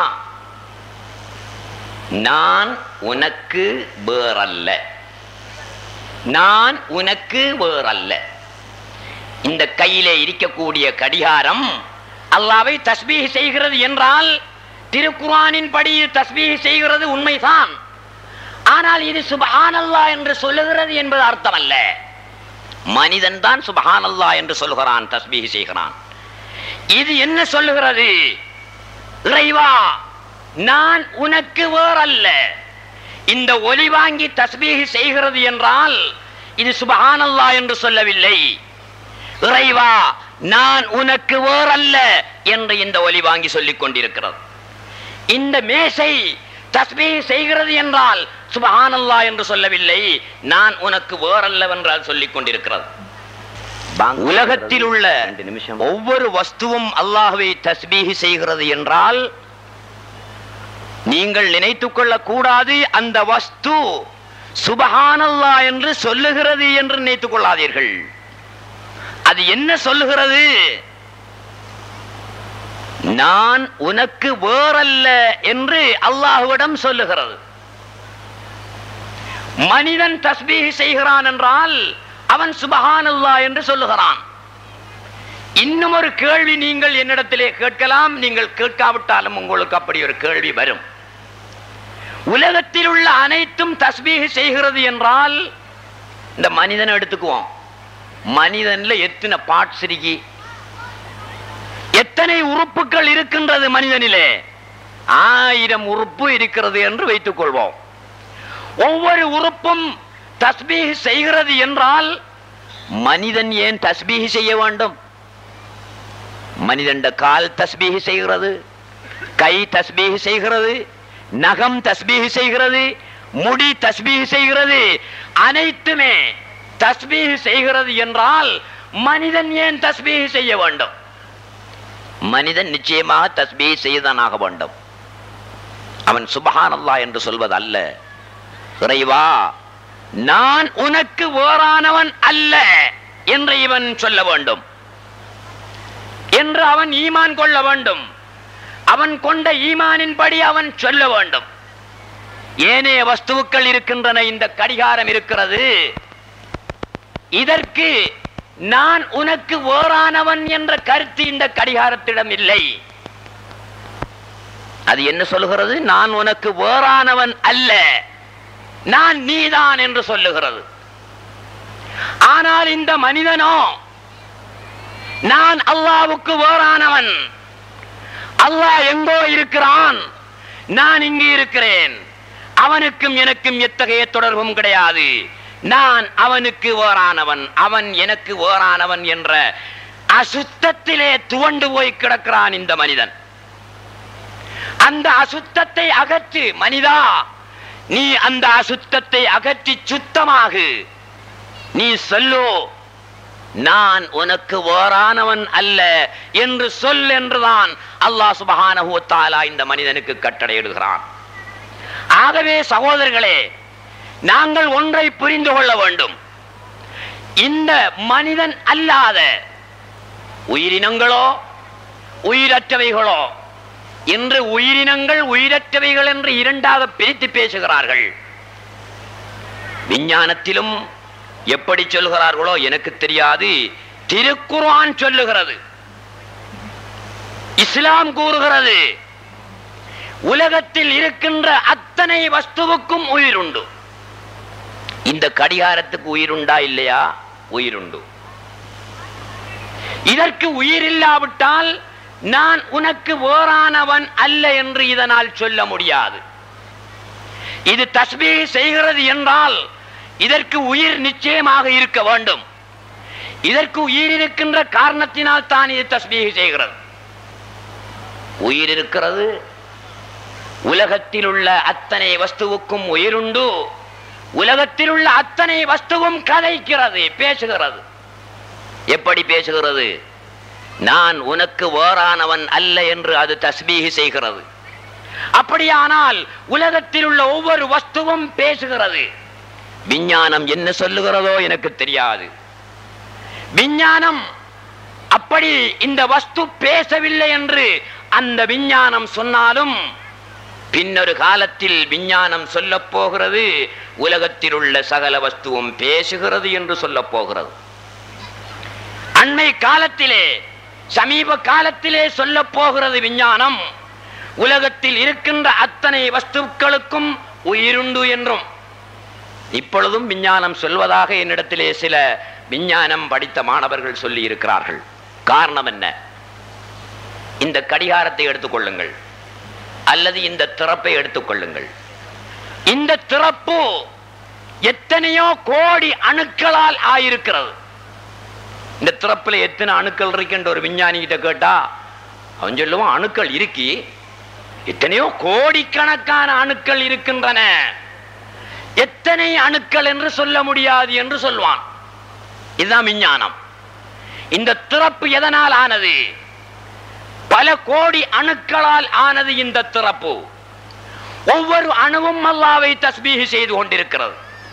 Speaker 1: நான் உனக்கு வேறல்ல நான் உனக்கு வேறல்ல இந்த கையிலே இருக்கக்கூடிய கடிகாரம் அல்லாவை தஸ்பீஹ் செய்கிறது என்றால் திருக்குரானின் படி தஸ்பீஹ் செய்கிறது உண்மைதான் ஆனால் இது சுபஹானல்லா என்று சொல்லுகிறது என்பது அர்த்தமல்ல மனிதன் தான் சுபஹானல்லா என்று சொல்கிறான் தஸ்பீஹ் செய்கிறான் இது என்ன சொல்லுகிறது இறைவா நான் உனக்கு வேறல்ல இந்த ஒலி வாங்கி தஸ்பீஹ் செய்கிறது என்றால் இது சுபஹானல்லா என்று சொல்லவில்லை இறைவா நான் உனக்கு வேறல்ல என்று இந்த ஒலி வாங்கி சொல்லிக் கொண்டிருக்கிறது இந்த மேசை தஸ்பீஹ் செய்கிறது என்றால் சுபஹானல்லா என்று சொல்லவில்லை நான் உனக்கு வேறல்லவென்றால் சொல்லிக் கொண்டிருக்கிறது உலகத்தில் உள்ள ஒவ்வொரு வஸ்துவும் அல்லாஹ்வை தஸ்பீஹ் செய்கிறது என்றால் நீங்கள் நினைத்துக் கொள்ளக் கூடாது அந்த வஸ்து சுபஹானல்லா என்று சொல்லுகிறது என்று நினைத்துக் கொள்ளாதீர்கள் அது என்ன சொல்லுகிறது நான் உனக்கு வேறல்ல என்று அல்லாஹுவிடம் சொல்லுகிறது மனிதன் தஸ்பீஹ் செய்கிறான் என்றால் அவன் சுபஹானல்லா என்று சொல்லுகிறான் இன்னும் ஒரு கேள்வி நீங்கள் என்னிடத்திலே கேட்கலாம் நீங்கள் கேட்காவிட்டாலும் உங்களுக்கு அப்படி ஒரு கேள்வி வரும் உலகத்தில் உள்ள அனைத்தும் தஸ்பீஹ் செய்கிறது என்றால் இந்த மனிதனை எடுத்துக்குவோம் மனிதன்ல எத்தனை பார்ட்ஸ் இருக்கு எத்தனை உறுப்புகள் இருக்கின்றது மனிதனிலே ஆயிரம் உறுப்பு இருக்கிறது என்று வைத்துக் கொள்வோம் ஒவ்வொரு உறுப்பும் தஸ்பீஹ் செய்கிறது என்றால் மனிதன் ஏன் தஸ்பீஹ் செய்ய வேண்டும் மனிதன் கால் தஸ்பீஹ் செய்கிறது கை தஸ்பீஹ் செய்கிறது நகம் தஸ்பீஹ் செய்கிறது முடி தஸ்பீஹ் செய்கிறது அனைத்துமே தஸ்பீஹ் செய்கிறது என்றால் மனிதன் ஏன் தஸ்பீஹ் செய்ய வேண்டும் மனிதன் நிச்சயமாக தஸ்பீஹ் செய்தான் ஆக வேண்டும் அவன் சுபஹானல்லா என்று சொல்வது அல்ல இறைவா நான் உனக்கு வேறானவன் அல்ல என்று இவன் சொல்ல வேண்டும் என்று அவன் ஈமான் கொள்ள வேண்டும் அவன் கொண்ட ஈமானின்படி அவன் சொல்ல வேண்டும் ஏனைய வஸ்துக்கள் இருக்கின்றன இந்த கடிகாரம் இருக்கிறது இதற்கு நான் உனக்கு வேறானவன் என்ற கருத்து இந்த கடிகாரத்திடம் இல்லை அது என்ன சொல்லுகிறது நான் உனக்கு வேறானவன் அல்ல நான் நீதான் என்று சொல்லுகிறது ஆனால் இந்த மனிதனோ நான் அல்லாவுக்கு வேறானவன் அல்லாஹ் எங்கோ இருக்கிறான் நான் இங்கு இருக்கிறேன் அவனுக்கும் எனக்கும் எத்தகைய தொடர்பும் கிடையாது நான் அவனுக்கு வேறானவன் அவன் எனக்கு வேறானவன் என்ற அசுத்தத்திலே துவண்டு போய் கிடக்கிறான் இந்த மனிதன் அந்த அசுத்தத்தை அகற்று மனிதா நீ அந்த அசுத்தத்தை அகற்றி சுத்தமாகு நீ சொல்லு நான் உனக்கு வேறானவன் அல்ல என்று சொல் என்றுதான் அல்லாஹ் சுபஹானஹு வ தஆலா இந்த மனிதனுக்கு கட்டளையிடுகிறான் ஆகவே சகோதரர்களே நாங்கள் ஒன்றை புரிந்து கொள்ள வேண்டும் இந்த மனிதன் அல்லாத உயிரினங்களோ உயிரற்றவைகளோ இன்று உயிரினங்கள் உயிரற்றவைகள் என்று இரண்டாக பிரித்து பேசுகிறார்கள் விஞ்ஞானத்திலும் எப்படி சொல்கிறார்களோ எனக்கு தெரியாது திருக்குர்ஆன் சொல்லுகிறது இஸ்லாம் கூறுகிறது உலகத்தில் இருக்கின்ற அத்தனை வஸ்துவுக்கும் உயிர் உண்டு இந்த கடிகாரத்துக்கு உயிருண்டா இல்லையா உயிருண்டு இதற்கு உயிர் இல்லாவிட்டால் நான் உனக்கு வேறானவன் அல்ல என்று இதனால் சொல்ல முடியாது இது தஸ்பீஹ் செய்கிறது என்றால் இதற்கு உயிர் நிச்சயமாக இருக்க வேண்டும் இதற்கு உயிர் இருக்கின்ற காரணத்தினால் தான் இது தஸ்பீஹ் செய்கிறது உயிர் இருக்கிறது உலகத்தில் உள்ள அத்தனை வஸ்துவுக்கும் உயிருண்டு உலகத்தில் உள்ள அத்தனை வஸ்துவும் கதைக்கிறது பேசுகிறது எப்படி பேசுகிறது நான் உனக்கு வேறானவன் அல்ல என்று அது தஸ்பீஹி செய்கிறது அப்படியானால் உலகத்தில் உள்ள ஒவ்வொரு வஸ்துவும் பேசுகிறது விஞ்ஞானம் என்ன சொல்லுகிறதோ எனக்கு தெரியாது விஞ்ஞானம் அப்படி இந்த வஸ்து பேசவில்லை என்று அந்த விஞ்ஞானம் சொன்னாலும் பின்னொரு காலத்தில் விஞ்ஞானம் சொல்லப் போகிறது உலகத்தில் உள்ள சகல வஸ்துவும் பேசுகிறது என்று சொல்லப் போகிறது அண்மை காலத்திலே சமீப காலத்திலே சொல்லப் போகிறது விஞ்ஞானம் உலகத்தில் இருக்கின்ற அத்தனை வஸ்துக்களுக்கும் உயிருண்டு என்றும் இப்பொழுதும் விஞ்ஞானம் சொல்வதாக என்னிடத்திலே சில விஞ்ஞானம் படித்த மாணவர்கள் சொல்லி இருக்கிறார்கள் காரணம் என்ன இந்த கடிகாரத்தை எடுத்துக்கொள்ளுங்கள் அல்லது இந்த திறப்பை எடுத்துக்கொள்ளுங்கள் இந்த திறப்பு எத்தனையோ கோடி அணுக்களால் ஆயிருக்கிறது இந்த திறப்புல எத்தனை அணுக்கள் இருக்குன்ற ஒரு விஞ்ஞானி கிட்ட கேட்டா அவன் சொல்லுவான் அணுக்கள் இருக்கி எத்தனையோ கோடிக்கணக்கான அணுக்கள் இருக்கின்றன எத்தனை அணுக்கள் என்று சொல்ல முடியாது என்று சொல்வான் இதுதான் விஞ்ஞானம் இந்த திறப்பு எதனால் ஆனது பல கோடி அணுக்களால் ஆனது இந்த திறப்பு ஒவ்வொரு அணுவும் அல்லாவை தஸ்பீஹ் செய்து கொண்டிருக்கிறது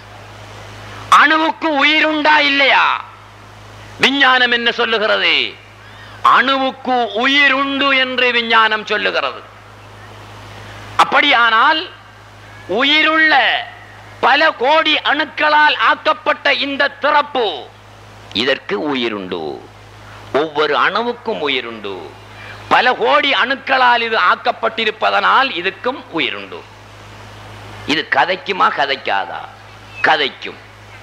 Speaker 1: அணுவுக்கு உயிருண்டா இல்லையா விஞ்ஞானம் என்ன சொல்லுகிறது அணுவுக்கு உயிர் உண்டு என்று விஞ்ஞானம் சொல்லுகிறது அப்படியானால் உயிருள்ள பல கோடி அணுக்களால் ஆக்கப்பட்ட இந்த திறப்பு இதற்கு உயிருண்டு ஒவ்வொரு அணுவுக்கும் உயிருண்டு பல கோடி அணுக்களால் இது ஆக்கப்பட்டிருப்பதனால் இதுக்கும் உயிருண்டு இது கதைக்குமா கதைக்காதா கதைக்கும்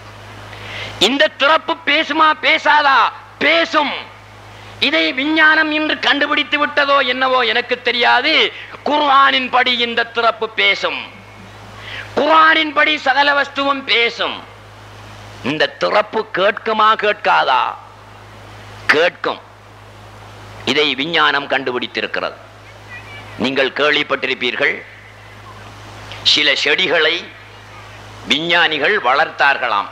Speaker 1: இந்த திறப்பு பேசுமா பேசாதா பேசும் இதை விஞ்ஞானம் இன்று கண்டுபிடித்து விட்டதோ என்னவோ எனக்கு தெரியாது குர்ஆனின் படி இந்த திறப்பு பேசும் குர்ஆனின் படி சகல வஸ்துவும் பேசும் இந்த திறப்பு கேட்குமா கேட்காதா கேட்கும் இதை விஞ்ஞானம் கண்டுபிடித்திருக்கிறது நீங்கள் கேள்விப்பட்டிருப்பீர்கள் சில செடிகளை விஞ்ஞானிகள் வளர்த்தார்களாம்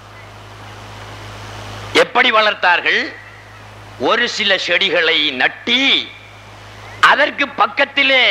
Speaker 1: எப்படி வளர்த்தார்கள் ஒரு சில செடிகளை நட்டி அதற்கு பக்கத்திலே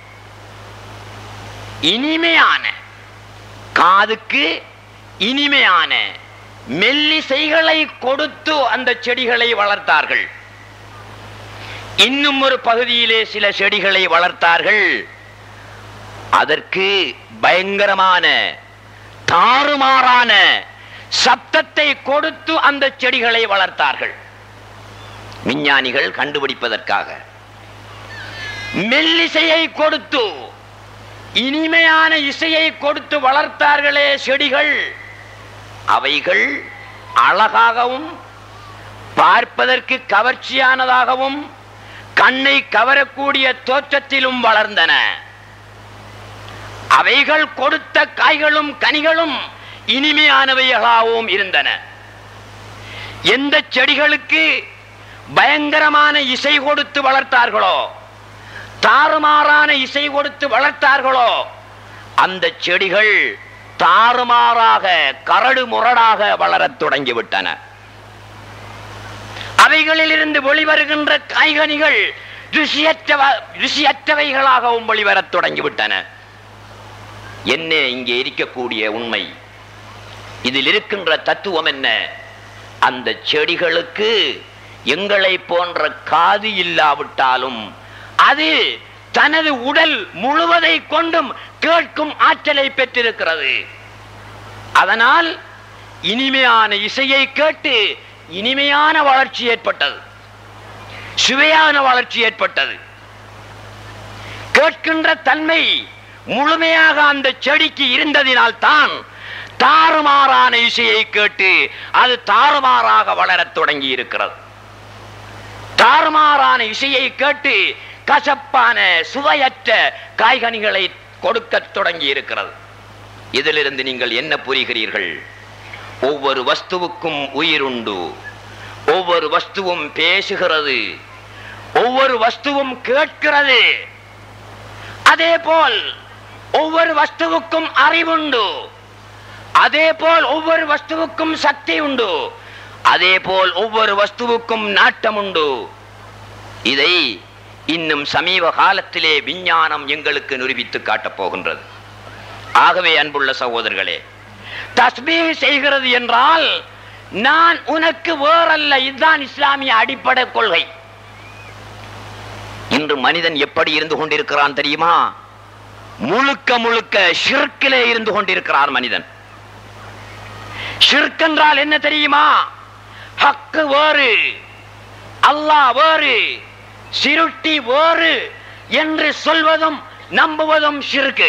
Speaker 1: இனிமையான காதுக்கு இனிமையான மெல்லிசைகளை கொடுத்து அந்த செடிகளை வளர்த்தார்கள் இன்னும் ஒரு பகுதியிலே சில செடிகளை வளர்த்தார்கள் அதற்கு பயங்கரமான தாறுமாறான சப்தத்தை கொடுத்து அந்த செடிகளை வளர்த்தார்கள் விஞ்ஞானிகள் கண்டுபிடிப்பதற்காக மெல்லிசையை கொடுத்து இனிமையான இசையை கொடுத்து வளர்த்தார்களே செடிகள் அவைகள் அழகாகவும் பார்ப்பதற்கு கவர்ச்சியானதாகவும் கண்ணை கவரக்கூடிய தோற்றத்திலும் வளர்ந்தன அவைகள் கொடுத்த காய்களும் கனிகளும் இனிமையானவைகளாகவும் இருந்தன எந்த செடிகளுக்கு பயங்கரமான இசை கொடுத்து வளர்த்தார்களோ தாறுமாறான இசை கொடுத்து வளர்த்தார்களோ அந்த செடிகள் தாறுமாறாக கரடு முரடாக வளரத் தொடங்கிவிட்டன அவைகளிலிருந்து வெளிவருகின்ற காய்கனிகள் ருசியற்றவ ருசியற்றவைகளாகவும் வெளிவரத் தொடங்கிவிட்டன என்ன இங்கே இருக்கக்கூடிய உண்மை இதில் இருக்கின்ற தத்துவம் என்ன அந்த செடிகளுக்கு எங்களை போன்ற காது இல்லாவிட்டாலும் அது தனது உடல் முழுவதை கொண்டும் கேட்கும் ஆற்றலை பெற்றிருக்கிறது அதனால் இனிமையான இசையை கேட்டு இனிமையான வளர்ச்சி ஏற்பட்டது சுவையான வளர்ச்சி ஏற்பட்டது கேட்கின்ற தன்மை முழுமையாக அந்த செடிக்கு இருந்ததினால் தான் தாறுமாறான இசையை கேட்டு அது தாறுமாறாக வளரத் தொடங்கி இருக்கிறது தாறுமாறான இசையை கேட்டு கசப்பான சுவையற்ற காய்கனிகளை கொடுக்கத் தொடங்கி இருக்கிறது இதிலிருந்து நீங்கள் என்ன புரிகிறீர்கள் ஒவ்வொரு வஸ்துவுக்கும் உயிர் உண்டு ஒவ்வொரு வஸ்துவும் பேசுகிறது ஒவ்வொரு வஸ்துவும் கேட்கிறது அதே போல் ஒவ்வொரு வஸ்துவுக்கும் அறிவுண்டு அதே போல் ஒவ்வொரு வஸ்துவுக்கும் சக்தி உண்டு அதே போல் ஒவ்வொரு வஸ்துவுக்கும் நாட்டம் உண்டு இதை இன்னும் சமீப காலத்திலே விஞ்ஞானம் எங்களுக்கு நிரூபித்து காட்டப் போகின்றது ஆகவே அன்புள்ள சகோதரர்களே தஸ்பீஹ் செய்கிறது என்றால் நான் உனக்கு வேறல்ல இதுதான் இஸ்லாமிய அடிப்படை கொள்கை இன்று மனிதன் எப்படி இருந்து கொண்டிருக்கிறான் தெரியுமா முழுக்க முழுக்க ஷிர்க்கிலே இருந்து கொண்டிருக்கிறான் மனிதன் ஷிர்க் என்றால் என்ன தெரியுமா ஹக்கு வேறு அல்லாஹ் வேறு சிருட்டி வேறு என்று சொல்வதும் நம்புவதும் ஷிர்கு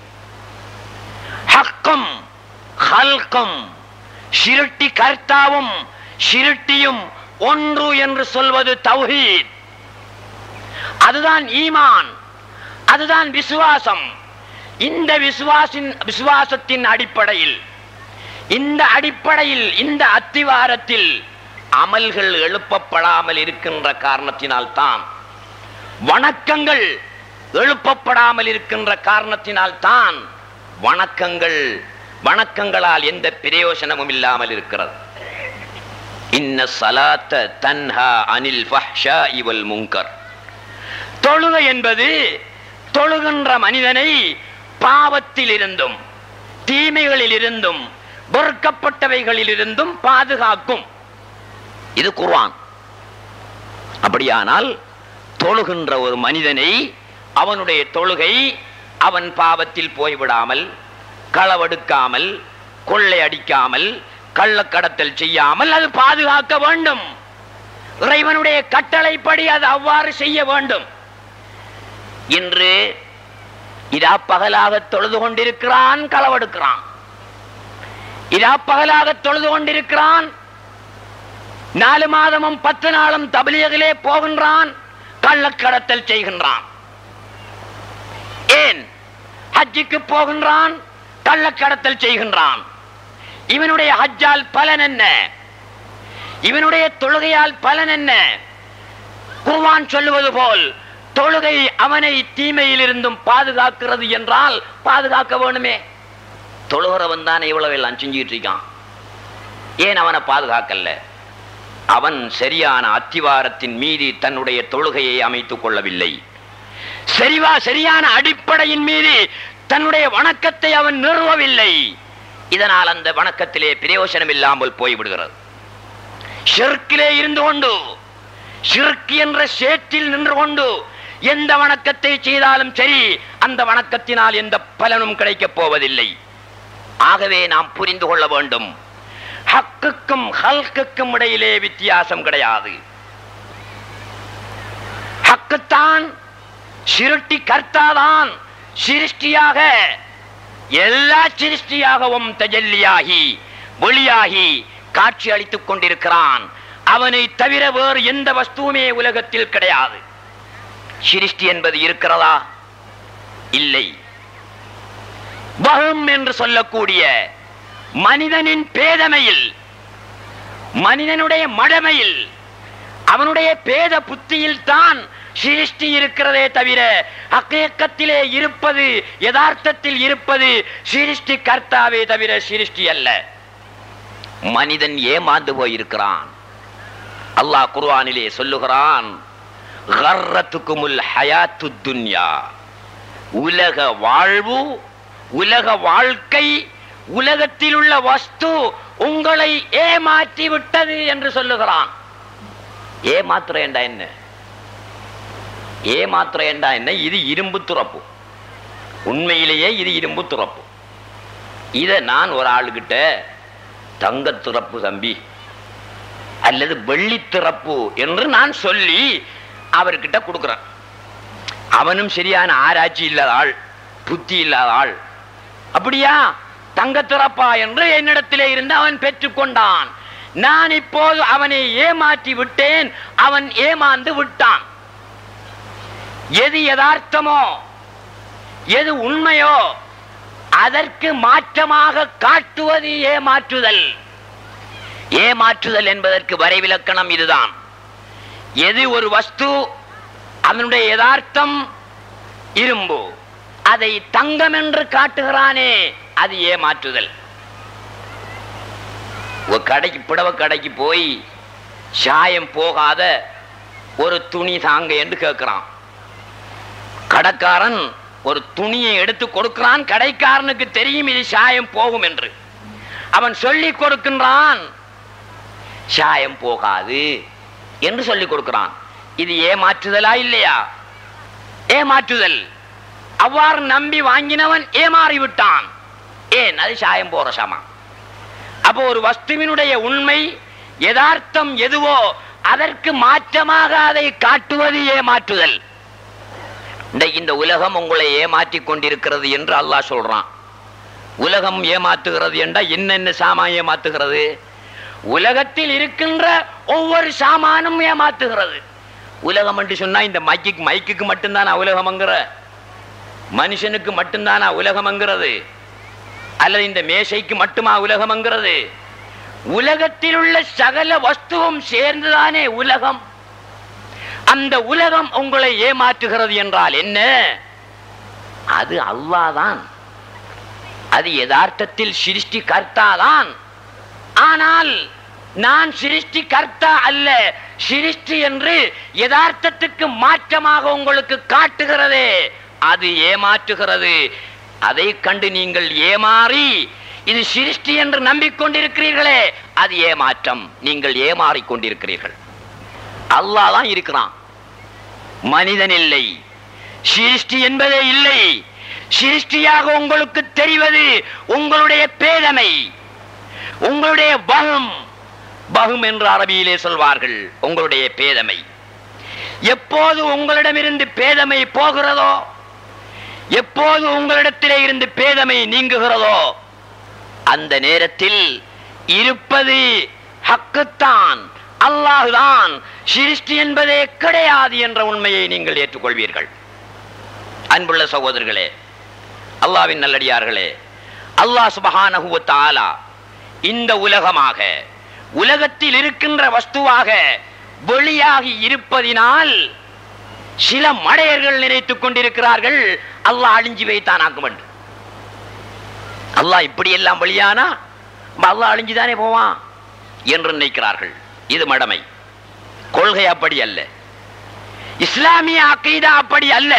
Speaker 1: ஹக்கும் ஹல்கும் ஷிருட்டி கர்த்தாவும் ஷிருட்டியும் ஒன்று என்று சொல்வது தௌஹீத் அதுதான் ஈமான் அதுதான் விசுவாசம் இந்த விசுவாசின் விசுவாசத்தின் அடிப்படையில் இந்த அடிப்படையில் இந்த அத்திவாரத்தில் அமல்கள் எழுப்பப்படாமல் இருக்கின்ற காரணத்தினால் தான் வணக்கங்கள் எழுப்பப்படாமல் இருக்கின்ற காரணத்தினால் தான் வணக்கங்கள் வணக்கங்களால் எந்த பிரயோசனமும் இல்லாமல் இருக்கிறது இன்ன சலாத்த தன்ஹா அனில் ஃபஹ்ஷா இவல் முங்கர் தொழுகை என்பது தொழுகின்ற மனிதனை பாவத்தில் இருந்தும் தீமைகளில் இருந்தும் வெறுக்கப்பட்டவைகளில் இருந்தும் பாதுகாக்கும் இது குர்ஆன் அப்படியானால் தொழுகின்ற ஒரு மனிதனை அவனுடைய தொழுகை அவன் பாவத்தில் போய்விடாமல் களவெடுக்காமல் கொள்ளை அடிக்காமல் கள்ளக்கடத்தல் செய்யாமல் அது பாதுகாக்க வேண்டும் இறைவனுடைய கட்டளைப்படி அது அவ்வாறு செய்ய வேண்டும் இன்று இதா பகலாக தொழுது கொண்டிருக்கிறான் களவெடுக்கிறான் இதா பகலாக தொழுது கொண்டிருக்கிறான் நாலு மாதமும் பத்து நாளும் தபிலியகிலே போகின்றான் கள்ளக்கடத்தல் செய்கின்றான் ஏன் ஹஜ்ஜுக்கு போகின்றான் கள்ளக்கடத்தல் செய்கின்றான் இவனுடைய ஹஜ்ஜால் பலன் என்ன இவனுடைய தொழுகையால் பலன் என்ன குர்ஆன் சொல்லுவது போல் தொழுகை அவனை தீமையிலிருந்தும் பாதுகாக்கிறது என்றால் பாதுகாக்க வேணுமே தொழுகிறவன் தான் இவ்வளவு எல்லாம் செஞ்சுட்டு இருக்கான் ஏன் அவனை பாதுகாக்கல அவன் சரியான அத்திவாரத்தின் மீது தன்னுடைய தொழுகையை அமைத்துக் கொள்ளவில்லை சரிவா சரியான அடிப்படையின் மீது தன்னுடைய வணக்கத்தை அவன் நிறுவவில்லை இதனால் அந்த வணக்கத்திலே பிரயோசனம் இல்லாமல் போய்விடுகிறது ஷிர்க்கிலே இருந்து கொண்டு ஷிர்க் என்ற சேற்றில் நின்று கொண்டு எந்த வணக்கத்தை செய்தாலும் சரி அந்த வணக்கத்தினால் எந்த பலனும் கிடைக்கப் போவதில்லை ஆகவே நாம் புரிந்து கொள்ள வேண்டும் ஹக்குக்கும் ஹல்குக்கும் இடையிலே வித்தியாசம் கிடையாது ஹக்குத்தான் சிருஷ்டி கர்த்தாதான் சிருஷ்டியாக எல்லா சிருஷ்டியாகவும் தஜல்லியாகி வெளியாகி காட்சி அளித்துக் கொண்டிருக்கிறான் அவனை தவிர வேறு எந்த வஸ்துவுமே உலகத்தில் கிடையாது சிருஷ்டி என்பது இருக்கிறதா இல்லை வகம் என்று சொல்லக்கூடிய மனிதனின் பேதமையில் மனிதனுடைய மடமையில் அவனுடைய பேத புத்தியில் தான் சிருஷ்டி இருக்கிறதே தவிர அக்கேக்கத்திலே இருப்பது யதார்த்தத்தில் இருப்பது சிருஷ்டி கர்த்தாவே தவிர சிருஷ்டி அல்ல மனிதன் ஏமாந்து போயிருக்கிறான் அல்லாஹ் குர்ஆனிலே சொல்லுகிறான் கர்ரத்துக்குமுல் ஹயாத்து துன்யா உலக வாழ்வு உலக வாழ்க்கை உலகத்தில் உள்ள வஸ்து உங்களை ஏமாற்றி விட்டது என்று சொல்லுகிறான் ஏமாத்துற என்றா என்ன ஏமாத்துற என்றா என்ன இது இரும்பு துறப்பு உண்மையிலேயே இது இரும்பு துறப்பு இதை நான் ஒரு ஆளுகிட்ட தங்க துறப்பு தம்பி அல்லது வெள்ளி திறப்பு என்று நான் சொல்லி அவர்கிட்ட கொடுக்கிறேன் அவனும் சரியான ஆராய்ச்சி இல்லாத ஆள் புத்தி இல்லாத ஆள் அப்படியா தங்க திறப்பா என்று என்னிடத்திலே இருந்து அவன் பெற்றுக்கொண்டான் நான் இப்போது அவனை ஏமாற்றி விட்டேன் அவன் ஏமாந்து விட்டான் எது யதார்த்தமோ எது உண்மையோ அதற்கு மாற்றமாக காட்டுவது ஏமாற்றுதல் ஏமாற்றுதல் என்பதற்கு வரைவிலக்கணம் இதுதான் எது ஒரு வஸ்து அதனுடைய யதார்த்தம் இரும்பு அதை தங்கம் என்று காட்டுகிறானே அது ஏமாற்றுதல் ஒரு கடைக்கு புடவ கடைக்கு போய் சாயம் போகாத ஒரு துணி தாங்க என்று கேட்கிறான் கடைக்காரன் ஒரு துணியை எடுத்து கொடுக்கிறான் கடைக்காரனுக்கு தெரியும் இது சாயம் போகும் என்று அவன் சொல்லி கொடுக்கின்றான் சாயம் போகாது என்று சொல்லி கொடுக்கிறான் இது ஏமாற்றுதலா இல்லையா ஏமாற்றுதல் அவ்வாறு நம்பி வாங்கினவன் ஏமாறி விட்டான் ஏன் அது சாயம் போற சமா அப்போ ஒரு வஸ்துவினுடைய உண்மை யதார்த்தம் எதுவோ அதற்கு மாற்றமாக அதை காட்டுவது ஏமாற்றுதல் இன்றைக்கு இந்த உலகம் உங்களை ஏமாற்றிக் கொண்டிருக்கிறது என்று அல்லாஹ் சொல்றான் உலகம் ஏமாத்துகிறது என்றால் என்னென்ன சாமான் ஏமாத்துகிறது உலகத்தில் இருக்கின்ற ஒவ்வொரு சாமானும் ஏமாத்துகிறது உலகம் என்று சொன்னா இந்த மைக்கு மைக்குக்கு மட்டும்தானா உலகம்ங்கிற மனுஷனுக்கு மட்டும்தானா உலகம்ங்கிறது அல்லது இந்த மேசைக்கு மட்டுமா உலகம்ங்கிறது உலகத்தில் உள்ள சகல வஸ்துவும் சேர்ந்துதானே உலகம் அந்த உலகம் உங்களை ஏமாற்றுகிறது என்றால் என்ன அது அல்லாதான் அது யதார்த்தத்தில் சிருஷ்டி கர்த்தாதான் ஆனால் நான் சிருஷ்டி கர்த்தா அல்ல சிருஷ்டி என்று யதார்த்தத்துக்கு மாற்றமாக உங்களுக்கு காட்டுகிறதே அது ஏமாற்றுகிறது அதை கண்டு நீங்கள் ஏமாறி இது சிருஷ்டி என்று நம்பிக்கொண்டிருக்கிறீர்களே அது ஏமாற்றம் நீங்கள் ஏமாறிக் கொண்டிருக்கிறீர்கள் அல்லாஹ் தான் இருக்கிறான் மனிதன் இல்லை சிருஷ்டி என்பதே இல்லை சிருஷ்டியாக உங்களுக்கு தெரிவது உங்களுடைய பேதமை உங்களுடைய பகம் பகும் என்று அரபியிலே சொல்வார்கள் உங்களுடைய பேதமை எப்போது உங்களிடமிருந்து பேதமை போகிறதோ எப்போது உங்களிடத்திலே இருந்து பேதமை நீங்குகிறதோ அந்த நேரத்தில் இருப்பது ஹக்குத்தான் அல்லாஹுதான் சிருஷ்டி என்பதே கிடையாது என்ற உண்மையை நீங்கள் ஏற்றுக்கொள்வீர்கள் அன்புள்ள சகோதரர்களே அல்லாவின் நல்லடியார்களே அல்லாஹ் சுபஹானஹு வ தஆலா இந்த உலகமாக உலகத்தில் இருக்கின்ற வஸ்துவாக வெளியாகி இருப்பதினால் சில மடையர்கள் நினைத்துக் கொண்டிருக்கிறார்கள் அல்லாஹ் அழிஞ்சு வைத்தான் ஆக்கும் என்று அல்லாஹ் இப்படி எல்லாம் வெளியானா அப்ப அல்லாஹ் அழிஞ்சுதானே போவான் என்று நினைக்கிறார்கள் இது மடமை கொள்கை அப்படி அல்ல இஸ்லாமிய அக்கீதா அப்படி அல்ல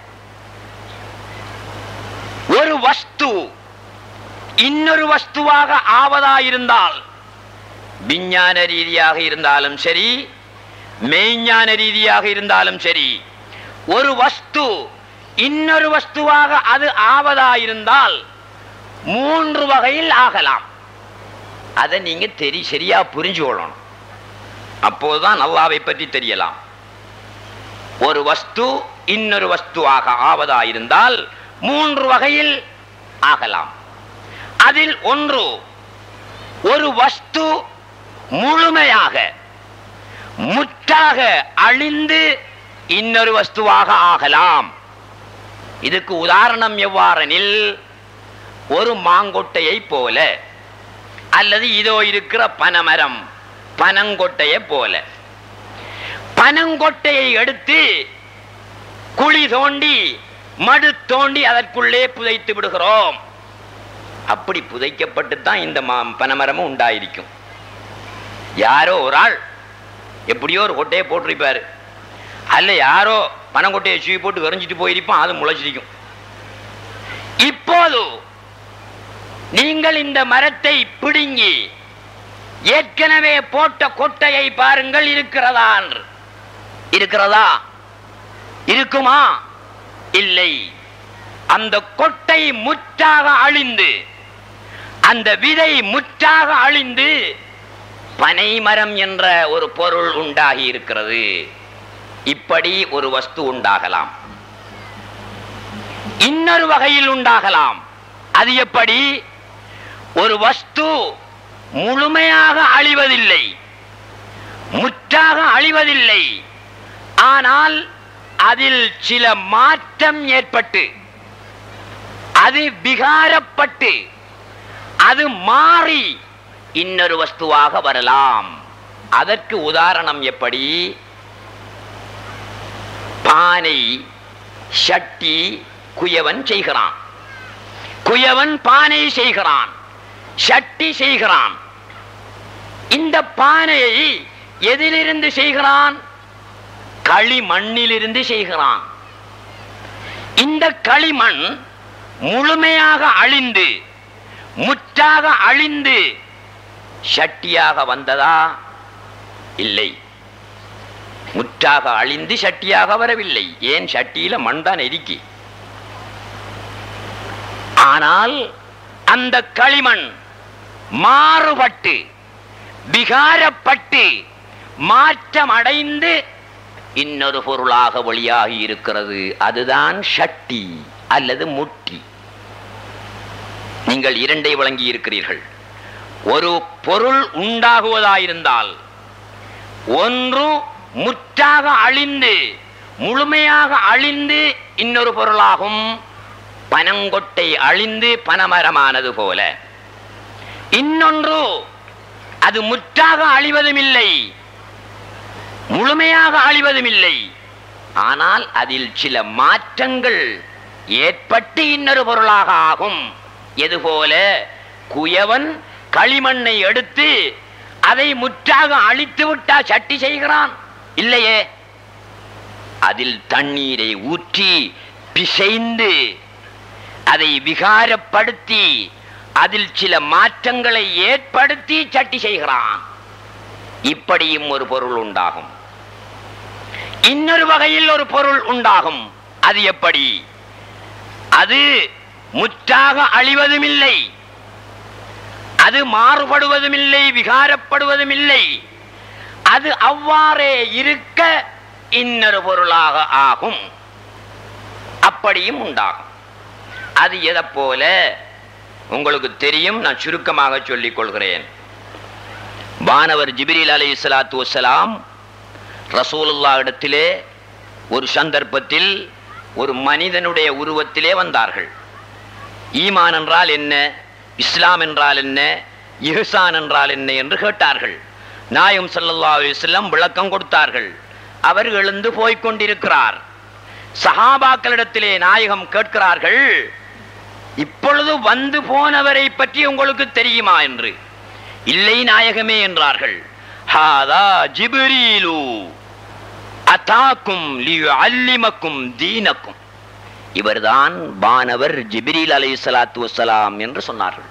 Speaker 1: ஒரு வஸ்து இன்னொரு வஸ்துவாக ஆவதாயிருந்தால் விஞ்ஞான ரீதியாக இருந்தாலும் சரி மெய்ஞான ரீதியாக இருந்தாலும் சரி ஒரு வஸ்து இன்னொரு வஸ்துவாக அது ஆவதாயிருந்தால் மூன்று வகையில் ஆகலாம் அதை நீங்க தெரி சரியா புரிஞ்சு கொள்ளணும் அப்போதுதான் அல்லாவை பற்றி தெரியலாம் ஒரு வஸ்து இன்னொரு வஸ்துவாக ஆவதாயிருந்தால் மூன்று வகையில் ஆகலாம் அதில் ஒன்று ஒரு வஸ்து முழுமையாக முற்றாக அழிந்து இன்னொரு வஸ்துவாக ஆகலாம் இதுக்கு உதாரணம் எவ்வாறெனில் ஒரு மாங்கொட்டையை போல அல்லது இதோ இருக்கிற பனமரம் பனங்கொட்டையை போல பனங்கொட்டையை எடுத்து குழி தோண்டி மடு தோண்டி அதற்குள்ளே புதைத்து விடுகிறோம் அப்படி புதைக்கப்பட்டு தான் இந்த மா- பனைமரமும் உண்டாயிருக்கும் யாரோ ஒரு ஆள் எப்படியோ ஒரு கொட்டையை போட்டிருப்பாரு அல்ல யாரோ பனங்கொட்டையை சூவி போட்டு வெறிஞ்சிட்டு போயிருப்பான் அது முளைச்சிருக்கும் இப்போது நீங்கள் இந்த மரத்தை பிடுங்கி ஏற்கனவே போட்ட கொட்டையை பாருங்கள் இருக்கிறதா என்று இருக்கிறதா இருக்குமா இல்லை அந்த கொட்டை முற்றாக அழிந்து அந்த விதை முற்றாக அழிந்து பனைமரம் என்ற ஒரு பொருள் உண்டாகி இருக்கிறது இப்படி ஒரு வஸ்து உண்டாகலாம் இன்னொரு வகையில் உண்டாகலாம் அது எப்படி ஒரு வஸ்து முழுமையாக அழிவதில்லை முற்றாக அழிவதில்லை ஆனால் அதில் சில மாற்றம் ஏற்பட்டு அது விகாரப்பட்டு அது மாறி இன்னொரு வஸ்துவாக வரலாம் அதற்கு உதாரணம் எப்படி பானை சட்டி குயவன் செய்கிறான் குயவன் பானை செய்கிறான் சட்டி செய்கிறான் இந்த பானையை எதிலிருந்து செய்கிறான் களிமண்ணிலிருந்து செய்கிறான் இந்த களிமண் முழுமையாக அழிந்து முற்றாக அழிந்து சட்டியாக வந்ததா இல்லை முற்றாக அழிந்து சட்டியாக வரவில்லை ஏன் சட்டியில மண் தான் எரிக்கி ஆனால் அந்த களிமண் மாறுபட்டு விகாரப்பட்டு மாற்றம் அடைந்து இன்னொரு பொருளாக வெளியாகி இருக்கிறது அதுதான் சட்டி அல்லது முட்டி நீங்கள் இரண்டை வழங்கி இருக்கிறீர்கள் ஒரு பொருள் உண்டாகுவதாயிருந்தால் ஒன்று முற்றாக அழிந்து முழுமையாக அழிந்து இன்னொரு பொருளாகும் பனங்கொட்டை அழிந்து பனமரமானது போல இன்னொன்று அது முற்றாக அழிவதும் இல்லை முழுமையாக அழிவதும் இல்லை ஆனால் அதில் சில மாற்றங்கள் ஏற்பட்டு இன்னொரு பொருளாக ஆகும் எதுபோல குயவன் களிமண்ணை எடுத்து அதை முற்றாக அழித்து விட்டா சட்டி செய்கிறான் இல்லையே அதில் தண்ணீரை ஊற்றி பிசைந்து அதை விகாரப்படுத்தி அதில் சில மாற்றங்களை ஏற்படுத்தி சட்டி செய்கிறான் இப்படியும் ஒரு பொருள் உண்டாகும் இன்னொரு வகையில் ஒரு பொருள் உண்டாகும் அது எப்படி அது முற்றாக அழிவதும் இல்லை அது மாறுபடுவதும் இல்லை விகாரப்படுவதும் இல்லை அது அவ்வாறே இருக்க இன்னொரு பொருளாக ஆகும் அப்படியும் உண்டாகும் அது எதை போல உங்களுக்கு தெரியும் நான் சுருக்கமாக சொல்லிக் கொள்கிறேன் வானவர் ஜிபிரில் அலை சலாத்து வசலாம் ரசூலுல்லா இடத்திலே ஒரு சந்தர்ப்பத்தில் ஒரு மனிதனுடைய உருவத்திலே வந்தார்கள் ஈமான் என்றால் என்ன இஸ்லாம் என்றால் என்ன இஹ்சான் என்றால் என்ன என்று கேட்டார்கள் நாயம் ஸல்லல்லாஹு அலைஹி வஸல்லம் விளக்கம் கொடுத்தார்கள் அவர் எழுந்து போய்க் கொண்டிருக்கிறார் சஹாபாக்களிடத்திலே நாயகம் கேட்கிறார்கள் இப்பொழுது வந்து போனவரை பற்றி உங்களுக்கு தெரியுமா என்று இல்லை நாயகமே என்றார்கள் ஹாதா ஜிப்ரீலு அதாக்கும் லியுஅல்லிமக்கும் தீனக்கும் இவர்தான் வானவர் ஜிப்ரீல் அலைஹிஸ்ஸலாத்து வஸ்ஸலாம் என்று சொன்னார்கள்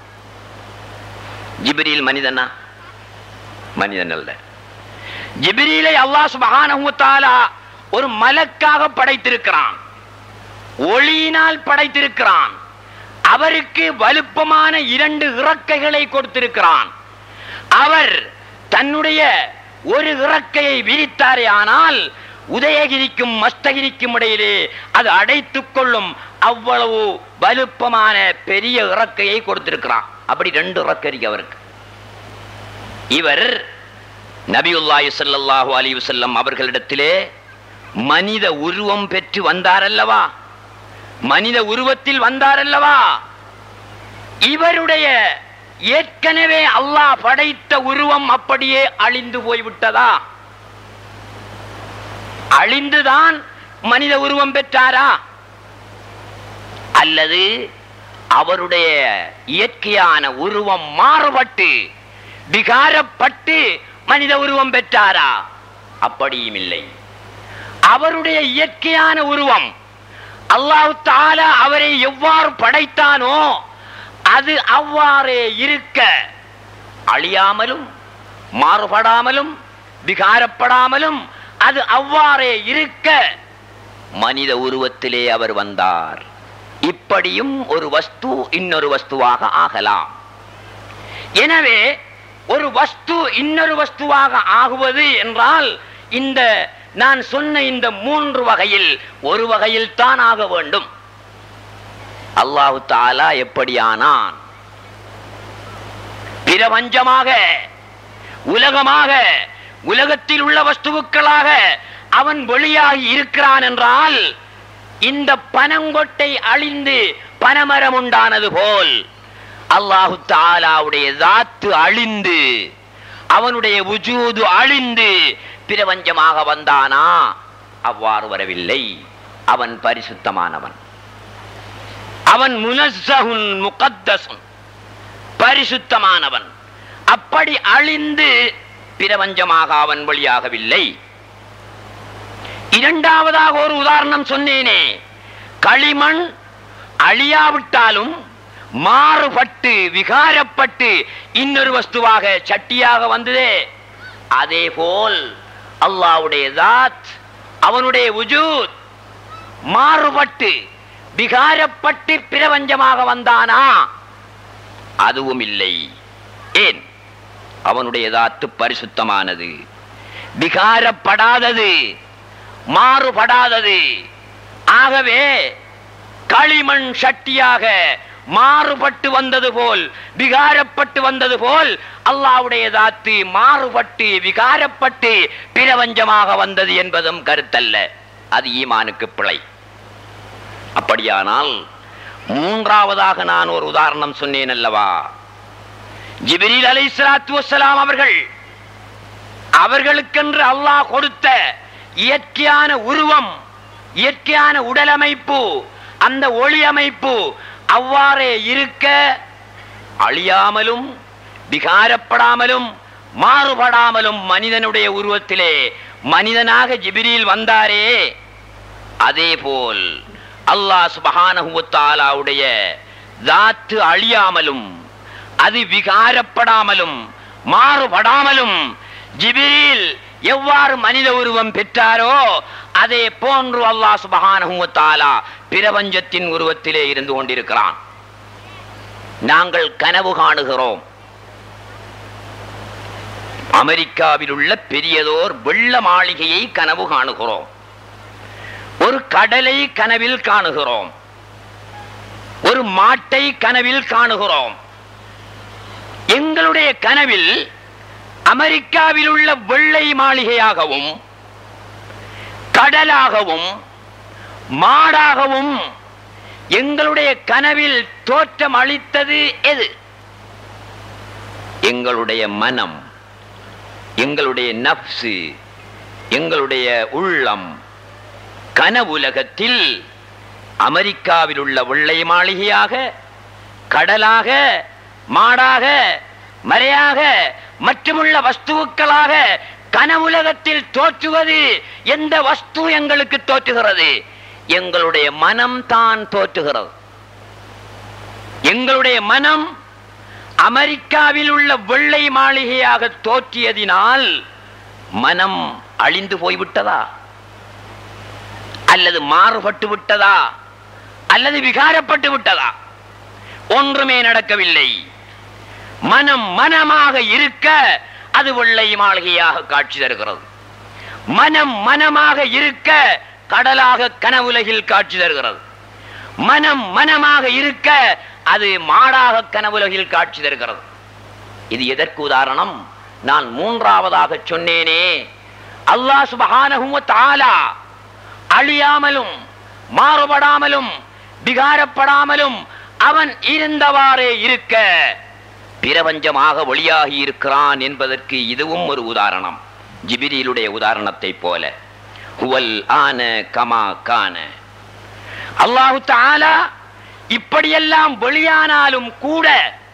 Speaker 1: ஜிப்ரீல் மனிதனா மனிதன் அல்ல ஜிப்ரீலை அல்லாஹ் சுப்ஹானஹு வ தஆலா ஒரு மலக்காக படைத்திருக்கிறான் ஒளியினால் படைத்திருக்கிறான் அவருக்கு வலுப்பமான இரண்டு இறக்கைகளை கொடுத்திருக்கிறான் அவர் தன்னுடைய ஒரு இறக்கையை விரித்தாரே ஆனால் உதயகிரிக்கும் மஸ்தகிரிக்கும் இடையிலே அது அடைத்துக் கொள்ளும் அவ்வளவு வலுப்பமான பெரிய இறக்கையை கொடுத்திருக்கிறான் அப்படி ரெண்டு இறக்கை இருக்கு அவருக்கு இவர் நபியுல்லாஹி ஸல்லல்லாஹு அலைஹி வஸல்லம் அவர்களிடத்திலே மனித உருவம் பெற்று வந்தாரல்லவா மனித உருவத்தில் வந்தாரல்லவா இவருடைய ஏற்கனவே அல்லாஹ் படைத்த உருவம் அப்படியே அழிந்து போய்விட்டதா அழிந்துதான் மனித உருவம் பெற்றாரா அல்லது அவருடைய இயற்கையான உருவம் மாறுபட்டு விகாரப்பட்டு மனித உருவம் பெற்றாரா அப்படியும் இல்லை அவருடைய இயற்கையான உருவம் அல்லாஹ் தாலா அவரை எவ்வாறு படைத்தானோ அது அவ்வாறே இருக்க அழியாமலும் மாறுபடாமலும் விகாரப்படாமலும் அது அவ்வாறே இருக்க மனித உருவத்திலே அவர் வந்தார் இப்படியும் ஒரு வஸ்து இன்னொரு வஸ்துவாக ஆகலாம் எனவே ஒரு வஸ்து இன்னொரு வஸ்துவாக ஆகுவது என்றால் இந்த நான் சொன்ன இந்த மூன்று வகையில் ஒரு வகையில் தான் ஆக வேண்டும் அல்லாஹு தாலா எப்படியானான் பிரபஞ்சமாக உலகமாக உலகத்தில் உள்ள வஸ்துவுக்களாக அவன் வெளியாகி இருக்கிறான் என்றால் இந்த பனங்கொட்டை அழிந்து பனமரம் உண்டானது போல் அல்லாஹு தாலாவுடைய தாத்து அழிந்து அவனுடைய உஜூது அழிந்து பிரபஞ்சமாக வந்தானா அவ்வாறு வரவில்லை அவன் பரிசுத்தமானவன் அவன் முனஸ்ஸஹுன் முகத்தசுன் பரிசுத்தமானவன் அப்படி அழிந்து பிரபஞ்சமாக அவன் வழியாகவில்லை இரண்டாவதாக ஒரு உதாரணம் சொன்னேனே களிமண் அழியாவிட்டாலும் மாறுபட்டு விகாரப்பட்டு இன்னொரு வஸ்துவாக சட்டியாக வந்ததே அதே போல் அல்லாவுடைய தாத் அவனுடைய உஜூத் மாறுபட்டு விகாரப்பட்டு பிரபஞ்சமாக வந்தானா அதுவும் இல்லை ஏன் அவனுடைய தாத்து பரிசுத்தமானது விகாரப்படாதது மாறுபடாதது ஆகவே களிமண் சட்டியாக மாறுபட்டு வந்தது போல் விகாரப்பட்டு வந்தது போல் அல்லாவுடைய தாத்து மாறுபட்டு விகாரப்பட்டு பிரபஞ்சமாக வந்தது என்பதும் கருத்தல்ல அது ஈமானுக்கு பிழை அப்படியானால் மூன்றாவதாக நான் ஒரு உதாரணம் சொன்னேன் அல்லவா ஜிபிரில் அலை வசலாம் அவர்கள் அவர்களுக்கென்று அல்லாஹ் கொடுத்த இயற்கையான உருவம் இயற்கையான உடலமைப்பு அந்த ஒளி அமைப்பு அவ்வாறே இருக்க அழியாமலும் விகாரப்படாமலும் மாறுபடாமலும் மனிதனுடைய உருவத்திலே மனிதனாக ஜிபிரில் வந்தாரே அதே போல் அல்லாஹ் சுபஹானஹுவத்தாலாவுடைய தாத்து அழியாமலும் அது விகாரப்படாமலும் மாறுபடாமலும் ஜிபிரில் எவ்வாறு மனித உருவம் பெற்றாரோ அதே போன்று அல்லாஹ் சுபஹானஹுவத்தாலா பிரபஞ்சத்தின் உருவத்திலே இருந்து கொண்டிருக்கிறான் நாங்கள் கனவு காணுகிறோம் அமெரிக்காவில் உள்ள பெரியதோர் வெள்ள மாளிகையை கனவு காணுகிறோம் ஒரு கடலை கனவில் காணுகிறோம் ஒரு மாட்டை கனவில் காணுகிறோம் எங்களுடைய கனவில் அமெரிக்காவில் உள்ள வெள்ளை மாளிகையாகவும் கடலாகவும் மாடாகவும் எங்களுடைய கனவில் தோற்றம் அளித்தது எது எங்களுடைய மனம் எங்களுடைய நப்சு எங்களுடைய உள்ளம் கனவுலகத்தில் அமெரிக்காவில் உள்ள வெள்ளை மாளிகையாக கடலாக மாடாக மறையாக மற்றுமுள்ள வஸ்துக்களாக கனவுலகத்தில் தோற்றுவது எந்த வஸ்து எங்களுக்கு தோற்றுகிறது எங்களுடைய மனம் தான் தோற்றுகிறது எங்களுடைய மனம் அமெரிக்காவில் உள்ள வெள்ளை மாளிகையாக தோற்றியதினால் மனம் அழிந்து போய்விட்டதா அல்லது மாறுபட்டு விட்டதா அல்லது விகாரப்பட்டு விட்டதா ஒன்றுமே நடக்கவில்லை மனம் மனமாக இருக்க அது வெள்ளை மாளிகையாக காட்சி தருகிறது மனம் மனமாக இருக்க கடலாக கனவுலகில் காட்சி தருகிறது மனம் மனமாக இருக்க அது மாடாக கனவுலகில் காட்சி தருகிறது இது எதற்கு உதாரணம் நான் மூன்றாவதாக சொன்னேனே அல்லாஹ் சுபஹானஹு வ தஆலா அழியாமலும் மாறுபடாமலும் விகாரப்படாமலும் அவன் இருந்தவாறே இருக்க பிரபஞ்சமாக ஒளியாகி இருக்கிறான் என்பதற்கு இதுவும் ஒரு உதாரணம் ஜிபிரியிலுடைய உதாரணத்தை போல ஹுவல் ஆன கமா கான அல்லாஹு தாலா இப்படியெல்லாம் வெளியானாலும் கூட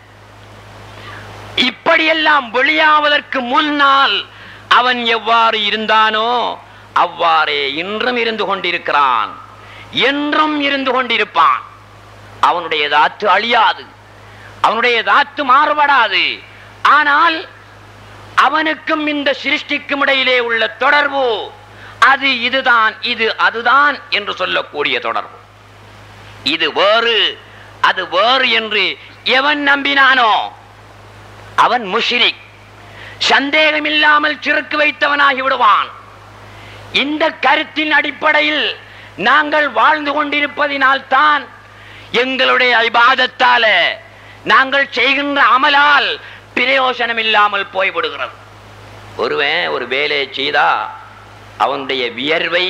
Speaker 1: இப்படியெல்லாம் வெளியாவதற்கு முன்னால் அவன் எவ்வாறு இருந்தானோ அவ்வாறே இன்றும் இருந்து கொண்டிருக்கிறான் என்றும் இருந்து கொண்டிருப்பான் அவனுடைய தாத்து அழியாது அவனுடைய தாத்து மாறுபடாது ஆனால் அவனுக்கும் இந்த சிருஷ்டிக்கும் இடையிலே உள்ள தொடர்பு அது இதுதான் இது அதுதான் என்று சொல்லக்கூடிய தொடர்பு இது வேறு அது வேறு என்று எவன் நம்பினானோ அவன் முஷிரிக் சந்தேகமில்லாமல் சிறுக்கு வைத்தவனாகி விடுவான் இந்த கருத்தின் அடிப்படையில் நாங்கள் வாழ்ந்து கொண்டிருப்பதினால் தான் எங்களுடைய ஐபாதத்தால நாங்கள் செய்கின்ற அமலால் பிரயோசனம் இல்லாமல் போய்விடுகிறது ஒருவன் ஒரு வேலையை செய்தா அவனுடைய வியர்வை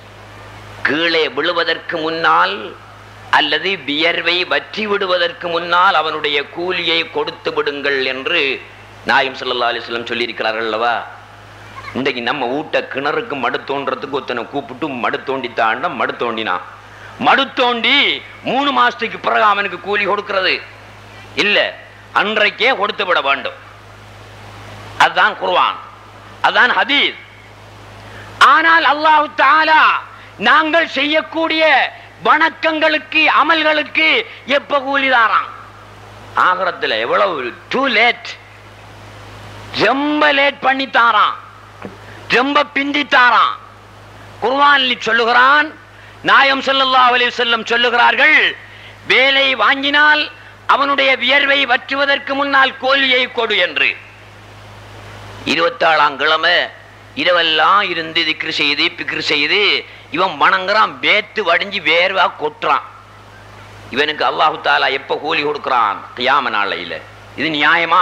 Speaker 1: கீழே விழுவதற்கு முன்னால் அல்லது வியர்வை வற்றி விடுவதற்கு முன்னால் அவனுடைய கூலியை கொடுத்து விடுங்கள் என்று நாயும் ஸல்லல்லாஹு அலைஹி வஸல்லம் சொல்லியிருக்கிறார்கள் அல்லவா இன்றைக்கு நம்ம வீட்டை கிணறுக்கு மடு தோன்றதுக்கு ஒருத்தனை கூப்பிட்டு மடு தோண்டித்தாண்ட மடு தோண்டினான் மடு தோண்டி மூணு மாசத்துக்கு பிறகு அவனுக்கு கூலி கொடுக்கிறது இல்ல அன்றைக்கே கொடுத்து விட வேண்டும் அதுதான் குர்ஆன் அதுதான் ஹதீஸ் ஆனால் அல்லாஹ் தாலா நாங்கள் செய்யக்கூடிய வணக்கங்களுக்கு அமல்களுக்கு எப்ப கூலி தாராம் ஆகரத்துல எவ்வளவு டூ லேட் ரொம்ப லேட் பண்ணி தாரான் ரொம்ப பிந்தி தாரான் குர்ஆனில் சொல்லுகிறான் நாயம் ஸல்லல்லாஹு அலைஹி வஸல்லம் சொல்லுகிறார்கள் வேலை வாங்கினால் அவனுடைய வியர்வை வற்றுவதற்கு முன்னால் கோழியை கொடு என்று இருபத்தாறாம் கிழமை இரவெல்லாம் இருந்து திக்ரு செய்து பிக்ரு செய்து இவன் வணங்குறான் வேத்து வடிஞ்சு வேர்வா கொட்டுறான் இவனுக்கு அல்லாஹு தாலா எப்ப கூலி கொடுக்கிறான் கியாம நாளையில இது நியாயமா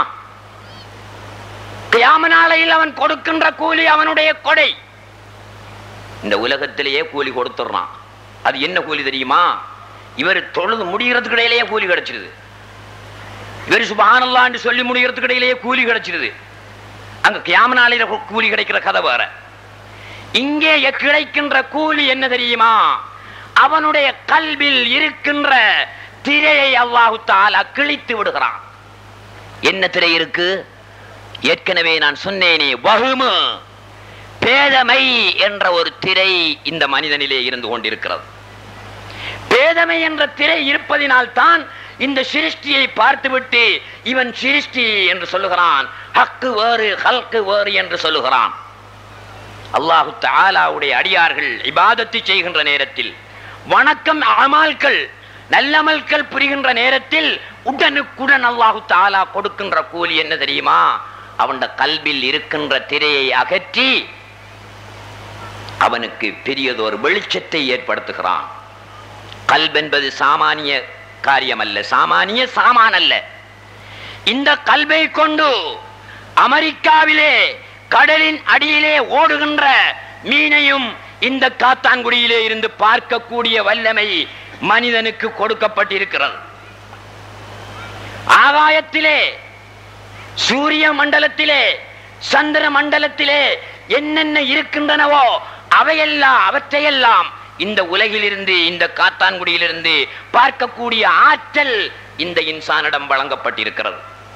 Speaker 1: கியாம நாளையில் அவன் கொடுக்கின்ற கூலி அவனுடைய கொடை இந்த உலகத்திலேயே கூலி கொடுத்துடுறான் அது என்ன கூலி தெரியுமா இவர் தொழுது முடிகிறதுக்கு இடையிலேயே கூலி கிடைச்சிருது இவர் சுபானல்லான்னு சொல்லி முடிகிறதுக்கு இடையிலேயே கூலி கிடைச்சிருது அங்க கியாம நாளையில கூ- கூலி கிடைக்கிற கதை வேற இங்கே எ- கிடைக்கின்ற கூலி என்ன தெரியுமா அவனுடைய கல்வில் இருக்கின்ற திரையை அல்லாஹு தாலா கிழித்து விடுகிறான் என்ன திரை இருக்கு ஏற்கனவே நான் சொன்னேனே வகுமு பேதமை என்ற ஒரு திரை இந்த மனிதனிலே இருந்து கொண்டிருக்கிறது பேதமை என்ற திரை இருப்பதினால் தான் இந்த சிருஷ்டியை பார்த்துவிட்டு இவன் சிருஷ்டி என்று சொல்லுகிறான் ஹக்கு வேறு ஹல்கு வேறு என்று சொல்லுகிறான் அல்லாஹு தஆலாவுடைய அடியார்கள் இபாதத்தை செய்கின்ற நேரத்தில் வணக்கம் அமால்கள் நல்லமல்கள் புரிகின்ற நேரத்தில் உடனுக்குடன் அல்லாஹு தஆலா கொடுக்கின்ற கூலி என்ன தெரியுமா அவன் கல்வில் இருக்கின்ற திரையை அகற்றி அவனுக்கு பெரியதொரு வெளிச்சத்தை ஏற்படுத்துகிறான் கல்ப் என்பது சாமானிய காரியம் அல்ல சாமானிய சாமான் அல்ல இந்த கல்வை கொண்டு அமெரிக்காவிலே கடலின் அடியிலே ஓடுகின்ற மீனையும் இந்த காத்தான்குடியிலே இருந்து பார்க்கக்கூடிய வல்லமை மனிதனுக்கு கொடுக்கப்பட்டிருக்கிறது ஆகாயத்திலே சூரிய மண்டலத்திலே சந்திர மண்டலத்திலே என்னென்ன இருக்கின்றனவோ அவையெல்லாம் அவற்றையெல்லாம் இந்த உலகிலிருந்து இந்த காத்தான்குடியிலிருந்து பார்க்கக்கூடிய ஆற்றல் இந்த இன்சானிடம் வழங்கப்பட்டிருக்கிறது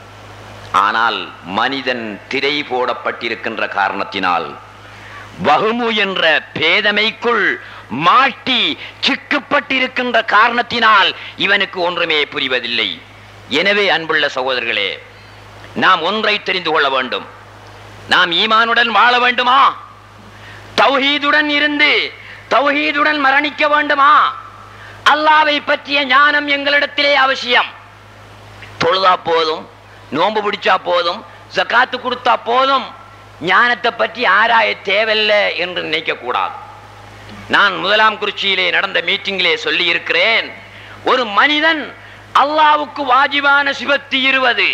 Speaker 1: ஆனால் மனிதன் திரை போடப்பட்டிருக்கின்ற காரணத்தினால் வகுமு என்ற பேதமைக்குள் மாட்டி சிக்கப்பட்டிருக்கின்ற காரணத்தினால் இவனுக்கு ஒன்றுமே புரிவதில்லை எனவே அன்புள்ள சகோதரர்களே நாம் ஒன்றை தெரிந்து கொள்ள வேண்டும் நாம் ஈமானுடன் வாழ வேண்டுமா தௌஹீதுடன் இருந்து தௌஹீதுடன் மரணிக்க வேண்டுமா அல்லாவை பற்றிய ஞானம் எங்களிடத்திலே அவசியம் தொழுதா போதும் நோன்பு பிடிச்சா போதும் ஜகாத்து கொடுத்தா போதும் ஞானத்தை பற்றி ஆராய தேவையில்லை என்று நினைக்க கூடாது நான் முதலாம் குறிச்சியிலே நடந்த மீட்டிங்கிலே சொல்லி இருக்கிறேன் ஒரு மனிதன் அல்லாவுக்கு வாஜிபான சிவத்து இருபது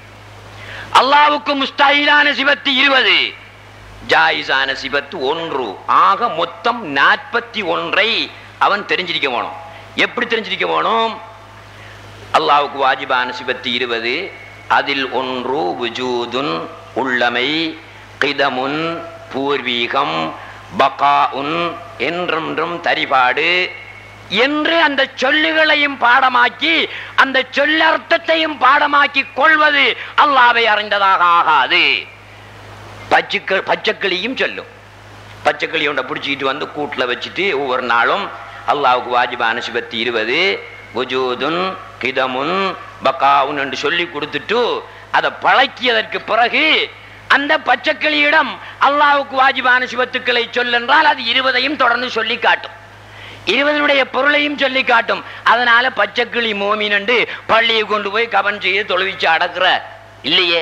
Speaker 1: அல்லாவுக்கு முஸ்தாயிலான சிவத்து இருபது ஜாயிஸான சிவத்து ஒன்று ஆக மொத்தம் நாற்பத்தி ஒன்றை அவன் தெரிஞ்சிருக்க வேணும் எப்படி தெரிஞ்சிருக்க வேணும் அல்லாவுக்கு வாஜிபான சிவத்து இருபது அதில் ஒன்று விஜூதுன் உள்ளமை கிதமுன் பூர்வீகம் பகாஉன் என்றென்றும் தரிபாடு என்று அந்த சொல்லுகளையும் பாடமாக்கி அந்த சொல்லர்த்தத்தையும் பாடமாக்கி கொள்வது அல்லாவை அறிந்ததாக ஆகாது பச்சைக்கள் பச்சைக்கிளியும் சொல்லும் பச்சைக்கிளி ஒன்றை பிடிச்சிக்கிட்டு வந்து கூட்டில் வச்சுட்டு ஒவ்வொரு நாளும் அல்லாவுக்கு வாஜிபான சிவத்தி இருபது வஜூதுன் கிதமுன் பக்காவுன் என்று சொல்லி கொடுத்துட்டு அதை பழக்கியதற்கு பிறகு அந்த பச்சைக்கிளியிடம் அல்லாவுக்கு வாஜிபான சிவத்துக்களை சொல்லென்றால் அது இருபதையும் தொடர்ந்து சொல்லி காட்டும் இருபதனுடைய பொருளையும் சொல்லி காட்டும் அதனால பச்சைக்கிளி மோமின் என்று பள்ளியை கொண்டு போய் கவன் செய்து தொழுவிச்சு அடக்குற இல்லையே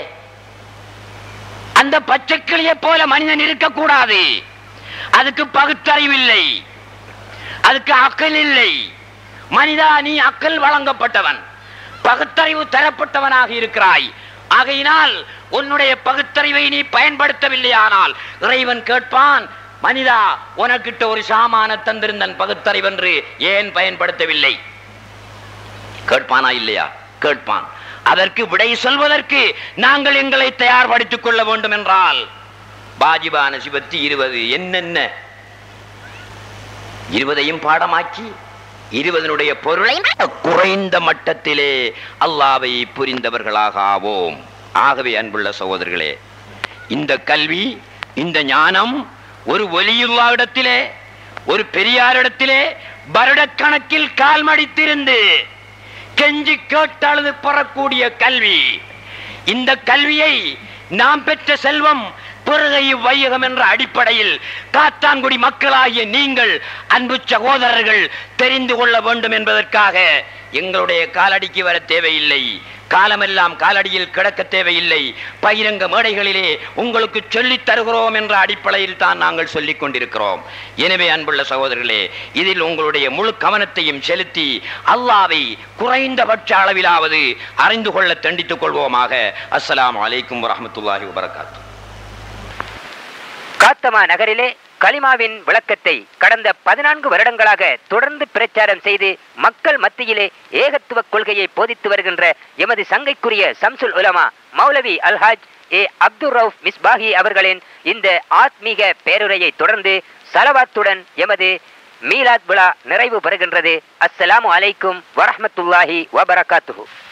Speaker 1: அந்த பச்சைக்கிளியை போல மனிதன் இருக்கக்கூடாது அதுக்கு பகுத்தறிவு இல்லை அதுக்கு அக்கல் இல்லை மனிதா நீ அக்கல் வழங்கப்பட்டவன் பகுத்தறிவு தரப்பட்டவனாக இருக்கிறாய் ஆகையினால் உன்னுடைய பகுத்தறிவை நீ பயன்படுத்தவில்லையானால் இறைவன் கேட்பான் மனிதா உனக்கிட்ட ஒரு சாமான தந்திருந்தன் பகுத்தறிவென்று ஏன் பயன்படுத்தவில்லை கேட்பானா இல்லையா கேட்பான் அதற்கு விடை சொல்வதற்கு நாங்கள் எங்களை தயார்படுத்திக் கொள்ள வேண்டும் என்றால் வாஜிபான சிபத்து இருபது என்னென்ன இருபதையும் பாடமாக்கி இருபதனுடைய பொருளை குறைந்த மட்டத்திலே அல்லாவை புரிந்தவர்களாக ஆவோம் ஆகவே அன்புள்ள சகோதரர்களே இந்த கல்வி இந்த ஞானம் ஒரு ஒலியுள்ளா இடத்திலே ஒரு பெரியாரிடத்திலே வருடக்கணக்கில் கால் மடித்திருந்து கெஞ்சி கேட்டழுது பெறக்கூடிய கல்வி இந்த கல்வியை நாம் பெற்ற செல்வம் பிறகை வையகம் என்ற அடிப்படையில் காத்தான்குடி மக்களாகிய நீங்கள் அன்பு சகோதரர்கள் தெரிந்து கொள்ள வேண்டும் என்பதற்காக எங்களுடைய காலடிக்கு வர தேவையில்லை காலமெல்லாம் காலடியில் கிடக்க தேவையில்லை பகிரங்க மேடைகளிலே உங்களுக்கு சொல்லித் தருகிறோம் என்ற அடிப்படையில் தான் நாங்கள் சொல்லிக் கொண்டிருக்கிறோம் எனவே அன்புள்ள சகோதரர்களே இதில் உங்களுடைய முழு கவனத்தையும் செலுத்தி அல்லாவை குறைந்தபட்ச அளவிலாவது அறிந்து கொள்ள தண்டித்துக் கொள்வோமாக அஸ்ஸலாமு அலைக்கும் வரஹ்மத்துல்லாஹி வபரகாத்து
Speaker 2: காத்தமா நகரிலே கலிமாவின் விளக்கத்தை கடந்த பதினான்கு வருடங்களாக தொடர்ந்து பிரச்சாரம் செய்து மக்கள் மத்தியிலே ஏகத்துவ கொள்கையை போதித்து வருகின்ற எமது சங்கைக்குரிய சம்சுல் உலமா மௌலவி அல்ஹாஜ் ஏ அப்துல் ரவுப் மிஸ்பாஹி அவர்களின் இந்த ஆத்மீக பேருரையை தொடர்ந்து சலவாத்துடன் எமது மீலாத் விழா நிறைவு பெறுகின்றது அஸ்ஸலாமு அலைக்கும் வரஹ்மத்துல்லாஹி வபரகாத்துஹு